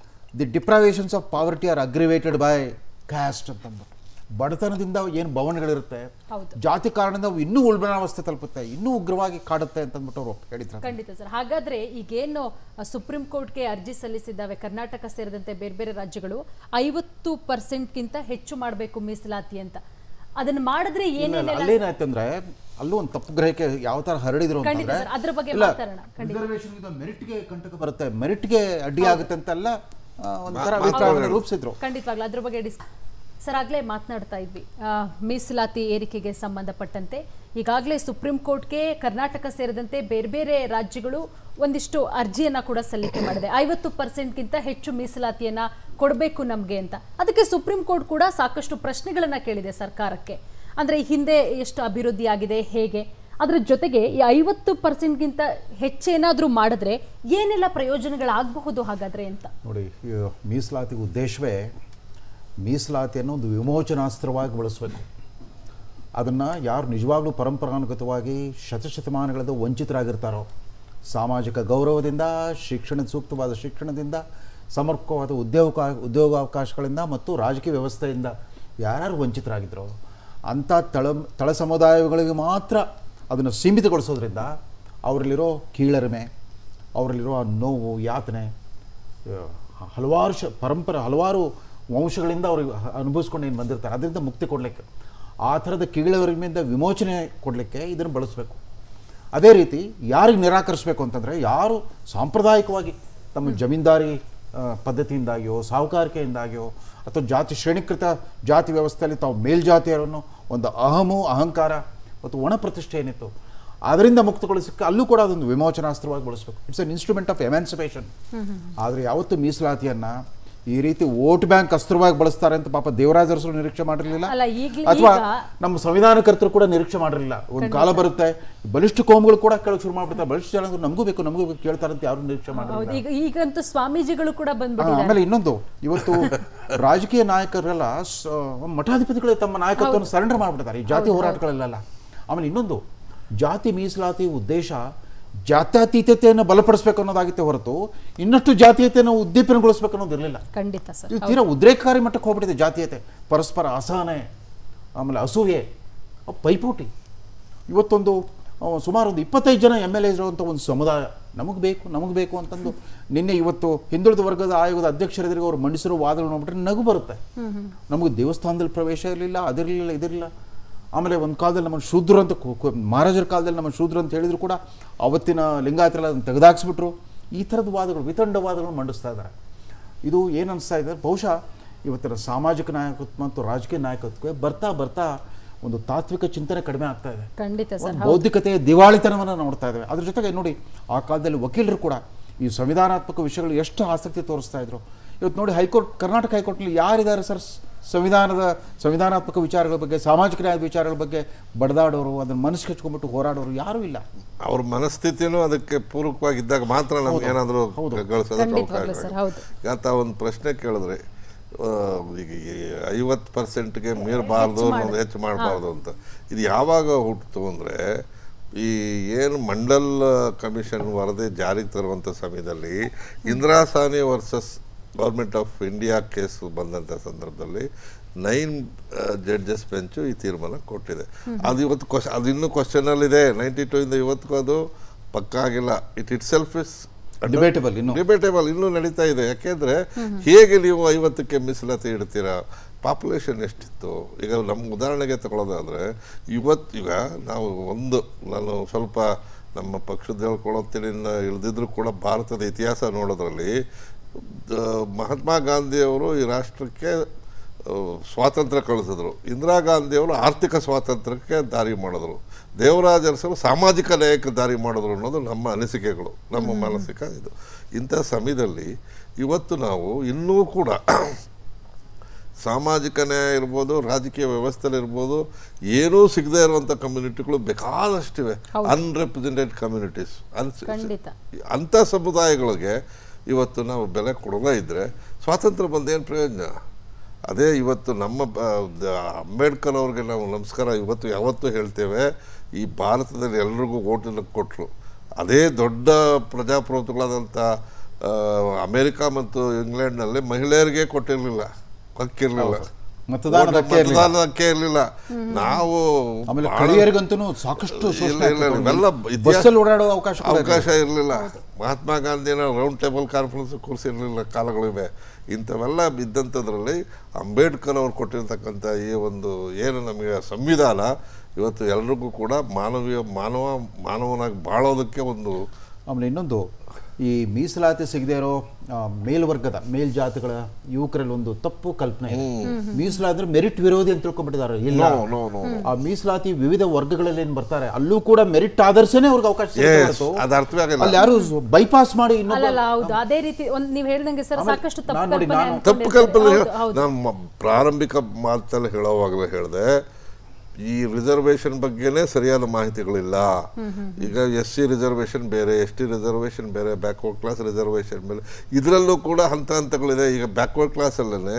the deprivations of poverty are aggravated by caste ಅಂತಂದು ಬಡತನದಿಂದ ಏನು ಭವನಗಳಿರುತ್ತೆ ಹೌದು. ಜಾತಿ ಕಾರಣದಿಂದ ಅವು ಇನ್ನೂ ಉಲ್ಬಣಾವಸ್ಥೆ ತಲುಪುತ್ತೆ ಇನ್ನೂ ಉಗ್ರವಾಗಿ ಕಾಡುತ್ತೆ ಅಂತಂದ್ಬಿಟ್ಟು ಅವರು ಹೇಳಿದ್ರು ಖಂಡಿತ ಸರ್ ಹಾಗಾದ್ರೆ ಈಗೇನು ಅ, ಸುಪ್ರೀಂ ಕೋರ್ಟ್ಗೆ ಅರ್ಜಿ ಸಲ್ಲಿಸಿದ್ದಾವೆ ಕರ್ನಾಟಕ ಸೇರಿದಂತೆ ಬೇರೆ ಬೇರೆ ರಾಜ್ಯಗಳು ಐವತ್ತು ಪರ್ಸೆಂಟ್ಗಿಂತ ಹೆಚ್ಚು ಮಾಡಬೇಕು ಮೀಸಲಾತಿ ಅಂತ ಅದನ್ನ ಮಾಡಿದ್ರೆ ಏನೇನೆಲ್ಲ ಅಲ್ಲೇನಾಯ್ತು ಅಂದ್ರೆ ಅಲ್ಲೂ ಒಂದು ತಪ್ಪು ಗ್ರಹಿಕೆ ಯಾವ ತರ ಹರಡಿದ್ರು ಖಂಡಿತ ಅಂತಂದ್ರೆ ಸರ್, ಅದ್ರ ಬಗ್ಗೆ ಇಲ್ಲ, ಮಾತಾಡೋಣ, ಖಂಡಿತ. reservation ಗಿಂತ ಮೆರಿಟ್ಗೆ ಕಂಟಕ ಬರುತ್ತೆ ಮೆರಿಟ್ಗೆ ಅಡ್ಡಿ ಆಗುತ್ತೆ ಅಂತೆಲ್ಲ ಆ, ಒಂಥರ ಅಭಿಪ್ರಾಯವನ್ನು ರೂಪಿಸಿದ್ರು ಖಂಡಿತವಾಗ್ಲೂ ಅದ್ರ ಬಗ್ಗೆ ಡಿಸ್ ಸರ್ ಆಗಲೇ ಮಾತನಾಡ್ತಾ ಇದ್ವಿ ಆ, ಮೀಸಲಾತಿ ಏರಿಕೆಗೆ ಸಂಬಂಧಪಟ್ಟಂತೆ ಈಗಾಗಲೇ ಸುಪ್ರೀಂ ಕೋರ್ಟ್ಗೆ ಕರ್ನಾಟಕ ಸೇರಿದಂತೆ ಬೇರೆ ಬೇರೆ ರಾಜ್ಯಗಳು ಒಂದಿಷ್ಟು ಅರ್ಜಿಯನ್ನ ಕೂಡ ಸಲ್ಲಿಕೆ ಮಾಡಿದೆ ಐವತ್ತು ಪರ್ಸೆಂಟ್ಗಿಂತ ಹೆಚ್ಚು ಮೀಸಲಾತಿಯನ್ನ ಕೊಡಬೇಕು ನಮಗೆ ಅಂತ ಅದಕ್ಕೆ ಸುಪ್ರೀಂ ಕೋರ್ಟ್ ಕೂಡ ಸಾಕಷ್ಟು ಪ್ರಶ್ನೆಗಳನ್ನ ಕೇಳಿದೆ ಸರ್ಕಾರಕ್ಕೆ ಅಂದ್ರೆ ಈ ಹಿಂದೆ ಎಷ್ಟು ಅಭಿವೃದ್ಧಿ ಆಗಿದೆ ಹೇಗೆ ಅದ್ರ ಜೊತೆಗೆ ಈ ಐವತ್ತು ಪರ್ಸೆಂಟ್ಗಿಂತ ಹೆಚ್ಚೇನಾದ್ರೂ ಮಾಡಿದ್ರೆ ಏನೆಲ್ಲ ಪ್ರಯೋಜನಗಳಾಗಬಹುದು ಹಾಗಾದ್ರೆ ಅಂತ ನೋಡಿ ಈ ಮೀಸಲಾತಿ ಉದ್ದೇಶವೇ ಮೀಸಲಾತಿಯನ್ನು ಒಂದು ವಿಮೋಚನಾಸ್ತ್ರವಾಗಿ ಬಳಸಬೇಕು ಅದನ್ನು ಯಾರು ನಿಜವಾಗ್ಲೂ ಪರಂಪರಾನುಗತವಾಗಿ ಶತಶತಮಾನಗಳಿಂದ ವಂಚಿತರಾಗಿರ್ತಾರೋ ಸಾಮಾಜಿಕ ಗೌರವದಿಂದ ಶಿಕ್ಷಣದ ಸೂಕ್ತವಾದ ಶಿಕ್ಷಣದಿಂದ ಸಮರ್ಪಕವಾದ ಉದ್ಯೋಗ ಉದ್ಯೋಗಾವಕಾಶಗಳಿಂದ ಮತ್ತು ರಾಜಕೀಯ ವ್ಯವಸ್ಥೆಯಿಂದ ಯಾರ್ಯಾರು ವಂಚಿತರಾಗಿದ್ದರೋ ಅಂಥ ತಳ ತಳ ಸಮುದಾಯಗಳಿಗೆ ಮಾತ್ರ ಅದನ್ನು ಸೀಮಿತಗೊಳಿಸೋದ್ರಿಂದ ಅವರಲ್ಲಿರೋ ಕೀಳರಿಮೆ ಅವರಲ್ಲಿರೋ ಆ ನೋವು ಯಾತನೆ ಆ, ಹಲವಾರು ಶ ಪರಂಪರೆ ಹಲವಾರು ವಂಶಗಳಿಂದ ಅವ್ರಿಗೆ ಹ- ಅನುಭವಿಸ್ಕೊಂಡು ಏನು ಬಂದಿರ್ತಾರೆ ಅದರಿಂದ ಮುಕ್ತಿ ಕೊಡಲಿಕ್ಕೆ ಆ ಥರದ ಕೀಳರಿಮೆಯಿಂದ ವಿಮೋಚನೆ ಕೊಡಲಿಕ್ಕೆ ಇದನ್ನು ಬಳಸಬೇಕು ಅದೇ ರೀತಿ ಯಾರಿಗೆ ನಿರಾಕರಿಸಬೇಕು ಅಂತಂದರೆ ಯಾರು ಸಾಂಪ್ರದಾಯಿಕವಾಗಿ ತಮ್ಮ ಜಮೀನ್ದಾರಿ ಆ, ಪದ್ಧತಿಯಿಂದಾಗಿಯೋ ಸಾಹುಕಾರಿಕೆಯಿಂದಾಗಿಯೋ ಅಥವಾ ಜಾತಿ ಶ್ರೇಣೀಕೃತ ಜಾತಿ ವ್ಯವಸ್ಥೆಯಲ್ಲಿ ತಾವು ಮೇಲ್ಜಾತಿಯರನ್ನು ಒಂದು ಅಹಮು ಅಹಂಕಾರ ಮತ್ತು ಒಣ ಪ್ರತಿಷ್ಠೆ ಏನಿತ್ತು ಅದರಿಂದ ಮುಕ್ತಗೊಳಿಸಕ್ಕೆ ಅಲ್ಲೂ ಕೂಡ ಅದೊಂದು ವಿಮೋಚನಾಸ್ತ್ರವಾಗಿ ಬಳಸಬೇಕು it's an instrument of emancipation ಆದರೆ ಯಾವತ್ತು ಮೀಸಲಾತಿಯನ್ನು ಈ ರೀತಿ ವೋಟ್ ಬ್ಯಾಂಕ್ ಅಸ್ತ್ರವಾಗಿ ಬಳಸ್ತಾರೆ ಅಂತ ಪಾಪ ದೇವರಾಜ ಅರಸರು ನಿರೀಕ್ಷೆ ಮಾಡಿರಲಿಲ್ಲ ಅಲ್ಲ, ಈಗ್ಲೇ- ಅಥವಾ ಈಗ- ನಮ್ಮ ಸಂವಿಧಾನಕರ್ತರು ಕೂಡ ನಿರೀಕ್ಷೆ ಮಾಡಿರಲಿಲ್ಲ ಒಂದು ಕಾಲ ಬರುತ್ತೆ ಬಲಿಷ್ಠ ಕೋಮುಗಳು ಕೂಡ ಕೇಳಕ್ಕೆ ಶುರು ಮಾಡ್ಬಿಡ್ತಾರೆ ಬಲಿಷ್ಠ ಜನ ನಮಗೂ ಬೇಕು ನಮಗೂ ಬೇಕು ಕೇಳ್ತಾರೆ ಅಂತ ಯಾರು ನಿರೀಕ್ಷೆ ಹೌದು ಮಾಡಿರಲಿಲ್ಲ ಈಗ ಈಗಂತೂ ಸ್ವಾಮೀಜಿಗಳು ಕೂಡ ಆ, ಬಂದ್ಬಿಟ್ಟಿದ್ದಾರೆ ಆಮೇಲೆ ಇನ್ನೊಂದು ಇವತ್ತು ರಾಜಕೀಯ ನಾಯಕರೆಲ್ಲ ಸ- ಮಠಾಧಿಪತಿಗಳು ತಮ್ಮ ನಾಯಕತ್ವವನ್ನು ಸರೆಂಡರ್ ಮಾಡಿಬಿಡ್ತಾರೆ ಈ ಜಾತಿ ಹೋರಾಟಗಳಲ್ಲೆಲ್ಲ ಆಮೇಲೆ ಇನ್ನೊಂದು ಜಾತಿ ಮೀಸಲಾತಿ ಉದ್ದೇಶ ಜಾತ್ಯತೀತತೆಯನ್ನು ಬಲಪಡಿಸಬೇಕು ಅನ್ನೋದಾಗಿತ್ತೆ ಹೊರತು ಇನ್ನಷ್ಟು ಜಾತೀಯತೆಯನ್ನು ಉದ್ದೀಪನಗೊಳಿಸಬೇಕು ಅನ್ನೋದು ಇರಲಿಲ್ಲ ಖಂಡಿತ ಸರ್ ಇದು ತೀರಾ ಉದ್ರೇಕಕಾರಿ ಮಟ್ಟಕ್ಕೆ ಹೋಗ್ಬಿಟ್ಟಿದೆ ಜಾತೀಯತೆ ಪರಸ್ಪರ ಅಸಹನೆ ಆಮೇಲೆ ಅಸೂಯೆ ಅ, ಪೈಪೋಟಿ ಇವತ್ತೊಂದು ಆ, ಸುಮಾರು ಒಂದು ಇಪ್ಪತ್ತೈದು ಜನ ಎಮ್ ಎಲ್ ಎ ಇರುವಂಥ ಒಂದು ಸಮುದಾಯ ನಮಗೆ ಬೇಕು ನಮಗೆ ಬೇಕು ಅಂತಂದು ನಿನ್ನೆ ಇವತ್ತು ಹಿಂದುಳಿದ ವರ್ಗದ ಆಯೋಗದ ಅಧ್ಯಕ್ಷರೆದುರಿಗೆ ಅವರು ಮಂಡಿಸಿರೋ ವಾದಗಳು ನೋಡ್ಬಿಟ್ರೆ ನಗು ಬರುತ್ತೆ ನಮಗೆ ದೇವಸ್ಥಾನದಲ್ಲಿ ಪ್ರವೇಶ ಇರಲಿಲ್ಲ ಅದಿರಲಿಲ್ಲ ಇದಿರಲಿಲ್ಲ ಆಮೇಲೆ ಒಂದು ಕಾಲದಲ್ಲಿ ನಮ್ಮ ಶೂದ್ರ ಅಂತ ಕು- ಕು- ಮಹಾರಾಜರ ಕಾಲದಲ್ಲಿ ನಮ್ಮ ಶೂದ್ರ ಅಂತ ಹೇಳಿದ್ರು ಕೂಡ ಅವತ್ತಿನ ಲಿಂಗಾಯತರೆಲ್ಲ ಅದನ್ನು ತೆಗೆದಾಕ್ಸ್ಬಿಟ್ರು ಈ ಥರದ ವಾದಗಳು ವಿತಂಡ ವಾದಗಳು ಮಂಡಿಸ್ತಾ ಇದ್ದಾರೆ ಇದು ಏನು ಅನಿಸ್ತಾ ಇದೆ ಬಹುಶಃ ಇವತ್ತಿನ ಸಾಮಾಜಿಕ ನಾಯಕತ್ವ ಮತ್ತು ರಾಜಕೀಯ ನಾಯಕತ್ವಕ್ಕೆ ಬರ್ತಾ ಬರ್ತಾ ಒಂದು ತಾತ್ವಿಕ ಚಿಂತನೆ ಕಡಿಮೆ ಆಗ್ತಾ ಇದೆ ಖಂಡಿತ ಸರ್ ಒಂದು ಬೌದ್ಧಿಕತೆಯ ದಿವಾಳಿತನವನ್ನು ನೋಡ್ತಾ ಇದ್ದೇವೆ ಅದ್ರ ಜೊತೆಗೆ ನೋಡಿ ಆ ಕಾಲದಲ್ಲಿ ವಕೀಲರು ಕೂಡ ಈ ಸಂವಿಧಾನಾತ್ಮಕ ವಿಷಯಗಳು ಎಷ್ಟು ಆಸಕ್ತಿ ತೋರಿಸ್ತಾ ಇದ್ರು ಇವತ್ತು ನೋಡಿ ಹೈಕೋರ್ಟ್ ಕರ್ನಾಟಕ ಹೈಕೋರ್ಟ್ನಲ್ಲಿ ಯಾರಿದ್ದಾರೆ ಸರ್ ಸಂವಿಧಾನದ ಸಂವಿಧಾನಾತ್ಮಕ ವಿಚಾರಗಳ ಬಗ್ಗೆ ಸಾಮಾಜಿಕ ನ್ಯಾಯದ ವಿಚಾರಗಳ ಬಗ್ಗೆ ಬಡದಾಡೋರು ಅದನ್ನು ಮನಸ್ಸು ಹಚ್ಕೊಂಡ್ಬಿಟ್ಟು ಹೋರಾಡೋರು ಯಾರೂ ಇಲ್ಲ ಅವ್ರ ಮನಸ್ಥಿತಿನೂ ಅದಕ್ಕೆ ಪೂರಕವಾಗಿದ್ದಾಗ ಮಾತ್ರ ನಮ್ಗೆ ಏನಾದರೂ ಗಳಿಸೋದಕ್ಕೆ ಖಂಡಿತವಾಗ್ಲೂ ಅವಕಾಶ ಸರ್ ಹೌದು ಈಗ ತಾವು ಒಂದು ಪ್ರಶ್ನೆ ಕೇಳಿದ್ರೆ ಆ, ಈಗ ಐವತ್ತು ಪರ್ಸೆಂಟ್ಗೆ ಮೀರಬಾರ್ದು ಅನ್ನೋದು ಹೆಚ್ಚು ಮಾಡಬಾರ್ದು ಅಂತ ಇದು ಯಾವಾಗ ಹುಟ್ಟಿತು ಅಂದರೆ ಈ ಏನು ಮಂಡಲ್ ಕಮಿಷನ್ ವರದಿ ಜಾರಿಗೆ ತರುವಂಥ ಸಮಯದಲ್ಲಿ Indira Sawhney versus government of India case ಬಂದಂಥ ಸಂದರ್ಭದಲ್ಲಿ ನೈನ್ ಜಡ್ಜಸ್ ಬೆಂಚು ಈ ತೀರ್ಮಾನ ಕೊಟ್ಟಿದೆ ಅದು ಇವತ್ತು ಕ್ವಶ್ ಅದು ಇನ್ನೂ ಕ್ವಶನಲ್ಲಿದೆ ನೈಂಟಿ ಟೂ ಇಂದ ಇವತ್ತಿಗೂ ಅದು ಪಕ್ಕಾ ಆಗಿಲ್ಲ it itself is debatable ಇನ್ನು ಡಿಬೇಟೇಬಲ್ ಇನ್ನೂ ನಡೀತಾ ಇದೆ ಯಾಕೆಂದ್ರೆ ಹೇಗೆ ನೀವು ಐವತ್ತಕ್ಕೆ ಮೀಸಲಾತಿ ಇಡ್ತೀರಾ ಪಾಪ್ಯುಲೇಷನ್ ಎಷ್ಟಿತ್ತು ಈಗ ನಮ್ಮ ಉದಾಹರಣೆಗೆ ತಗೊಳ್ಳೋದಾದ್ರೆ ಇವತ್ತು ಈಗ ನಾವು ಒಂದು ನಾನು ಸ್ವಲ್ಪ ನಮ್ಮ ಪಕ್ಷದ ಹೇಳ್ಕೊಳ್ಳೋತೀನಿ ಇಳ್ದಿದ್ರು ಕೂಡ ಭಾರತದ ಇತಿಹಾಸ ನೋಡೋದ್ರಲ್ಲಿ ದ- ಮಹಾತ್ಮ ಗಾಂಧಿಯವರು ಈ ರಾಷ್ಟ್ರಕ್ಕೆ ಆ, ಸ್ವಾತಂತ್ರ್ಯ ಕಳಿಸಿದ್ರು ಇಂದಿರಾ ಗಾಂಧಿಯವರು ಆರ್ಥಿಕ ಸ್ವಾತಂತ್ರ್ಯಕ್ಕೆ ದಾರಿ ಮಾಡಿದ್ರು ದೇವರಾಜ ಅರಸರು ಸಾಮಾಜಿಕ ನ್ಯಾಯಕ್ಕೆ ದಾರಿ ಮಾಡಿದ್ರು ಅನ್ನೋದು ನಮ್ಮ ಅನಿಸಿಕೆಗಳು ನಮ್ಮ ಮಾನಸಿಕ ಇದು ಇಂಥ ಸಮಯದಲ್ಲಿ ಇವತ್ತು ನಾವು ಇನ್ನೂ ಕೂಡ ಸಾಮಾಜಿಕ ನ್ಯಾಯ ಇರ್ಬೋದು ರಾಜಕೀಯ ವ್ಯವಸ್ಥೆಲಿ ಇರ್ಬೋದು ಏನೂ ಸಿಗದೇ ಇರುವಂಥ ಕಮ್ಯುನಿಟಿಗಳು ಬೇಕಾದಷ್ಟಿವೆ ಅನ್ರೆಪ್ರೆಸೆಂಟೆಡ್ ಕಮ್ಯುನಿಟೀಸ್ ಅನ್ಸ್ ಖಂಡಿತ. ಅಂಥ ಸಮುದಾಯಗಳಿಗೆ ಇವತ್ತು ನಾವು ಬೆಲೆ ಕೊಡದೇ ಇದ್ದರೆ ಸ್ವಾತಂತ್ರ್ಯ ಬಂದೇನು ಪ್ರಯೋಜನ ಅದೇ ಇವತ್ತು ನಮ್ಮ ಬ- ದ- ಅಂಬೇಡ್ಕರ್ ಅವ್ರಿಗೆ ನಾವು ನಮಸ್ಕಾರ ಇವತ್ತು ಯಾವತ್ತೂ ಹೇಳ್ತೇವೆ ಈ ಭಾರತದಲ್ಲಿ ಎಲ್ರಿಗೂ ಓಟನ್ನು ಕೊಟ್ಟರು ಅದೇ ದೊಡ್ಡ ಪ್ರಜಾಪ್ರಭುತ್ವಗಳಾದಂಥ ಆ, ಅಮೇರಿಕಾ ಮತ್ತು ಇಂಗ್ಲೆಂಡ್ನಲ್ಲಿ ಮಹಿಳೆಯರಿಗೆ ಕೊಟ್ಟಿರಲಿಲ್ಲ ಹಕ್ಕಿರಲಿಲ್ಲ ಮತದಾನದ ಹಕ್ಕೇ ಇರ್ಲಿಲ್ಲ. ಮತದಾನದ ಹಕ್ಕೇ ಇರಲಿಲ್ಲ ನಾವು ಆಮೇಲೆ ಬಹಳ- ಕಳಿಯರಿಗಂತೂ ಸಾಕಷ್ಟು ಇಲ್ಲ, ಶೋಷಣೆ ಇಲ್ಲ, ಆಗ್ತಿತ್ತು. ಇವೆಲ್ಲ ಇತಿಹಾಸ- ಬಸ್ಸಲ್ಲಿ ಓಡಾಡೋ ಅವಕಾಶ ಕೂಡ ಇರ್ಲಿಲ್ಲ. ಅವಕಾಶ ಇರಲಿಲ್ಲ ಮಹಾತ್ಮ ಗಾಂಧಿನ ರೌಂಡ್ ಟೇಬಲ್ ಕಾನ್ಫರೆನ್ಸ್ ಕೂರಿಸಿರ್ಲಿಲ್ಲ ಕಾಲಗಳಿವೆ ಇಂಥವೆಲ್ಲ ಇದ್ದಂಥದ್ರಲ್ಲಿ ಅಂಬೇಡ್ಕರ್ ಅವ್ರು ಕೊಟ್ಟಿರ್ತಕ್ಕಂಥ ಈ ಒಂದು ಏನು ನಮಗೆ ಸಂವಿಧಾನ ಇವತ್ತು ಎಲ್ರಿಗೂ ಕೂಡ ಮಾನವೀಯ ಮಾನವ ಮಾನವನಾಗಿ ಬಾಳೋದಕ್ಕೆ ಒಂದು ಆಮೇಲೆ ಇನ್ನೊಂದು ಈ ಮೀಸಲಾತಿ ಸಿಗದೆ ಇರೋ ಆ, ಮೇಲ್ವರ್ಗದ ಮೇಲ್ಜಾತಿಗಳ ಯುವಕರಲ್ಲಿ ಒಂದು ತಪ್ಪು ಕಲ್ಪನೆ ಇದೆ ಮೀಸಲಾತಿ ಅಂದ್ರೆ ಮೆರಿಟ್ ವಿರೋಧಿ ಅಂತ ತಿಳ್ಕೊಂಡ್ಬಿಟ್ಟಿದ್ದಾರೆ ಇಲ್ಲ ನೋ ನೋ ನೋ ಆ ಮೀಸಲಾತಿ ವಿವಿಧ ವರ್ಗಗಳಲ್ಲಿ ಏನ್ ಬರ್ತಾರೆ ಅಲ್ಲೂ ಕೂಡ ಮೆರಿಟ್ ಆಧರಿಸೇನೆ ಅವ್ರಿಗೆ ಅವಕಾಶ ಸಿಗುತ್ತೆ ಎಸ್ ಹೊರತು ಅದು ಅರ್ಥವೇ ಆಗಲ್ಲ ಅಲ್ಲಿ ಯಾರು ಬೈಪಾಸ್ ಮಾಡಿ ಇನ್ನೊಬ್ಬ ಅಲ್ಲಲ್ಲ ಹೌದು ಅದೇ ರೀತಿ ಒಂದ್ ನೀವ್ ಹೇಳ್ದಂಗೆ ಸರ್ ಆಮೇಲೆ ಸಾಕಷ್ಟು ತಪ್ಪು ನಾನ್ ನೋಡಿ, ಕಲ್ಪನೆ ನಾನು ತಪ್ಪು ಅನ್ಕೊಂಡಿರ್ತಾರೆ. ಕಲ್ಪನೆ ಹೌದು, ಹೌದು. ನಾನು ಮ- ಪ್ರಾರಂಭಿಕ ಮಾತಲ್ಲಿ ಹೇಳೋವಾಗಲೇ ಹೇಳಿದೆ ಈ ರಿಸರ್ವೇಷನ್ ಬಗ್ಗೆನೇ ಸರಿಯಾದ ಮಾಹಿತಿಗಳಿಲ್ಲ ಈಗ ಎಸ್ ಸಿ ರಿಸರ್ವೇಷನ್ ಬೇರೆ ಎಸ್ ಟಿ ರಿಸರ್ವೇಷನ್ ಬೇರೆ ಬ್ಯಾಕ್ವರ್ಡ್ ಕ್ಲಾಸ್ ರಿಸರ್ವೇಷನ್ ಬೇರೆ ಇದರಲ್ಲೂ ಕೂಡ ಹಂತ ಹಂತಗಳಿದೆ ಈಗ ಬ್ಯಾಕ್ವರ್ಡ್ ಕ್ಲಾಸಲ್ಲೇ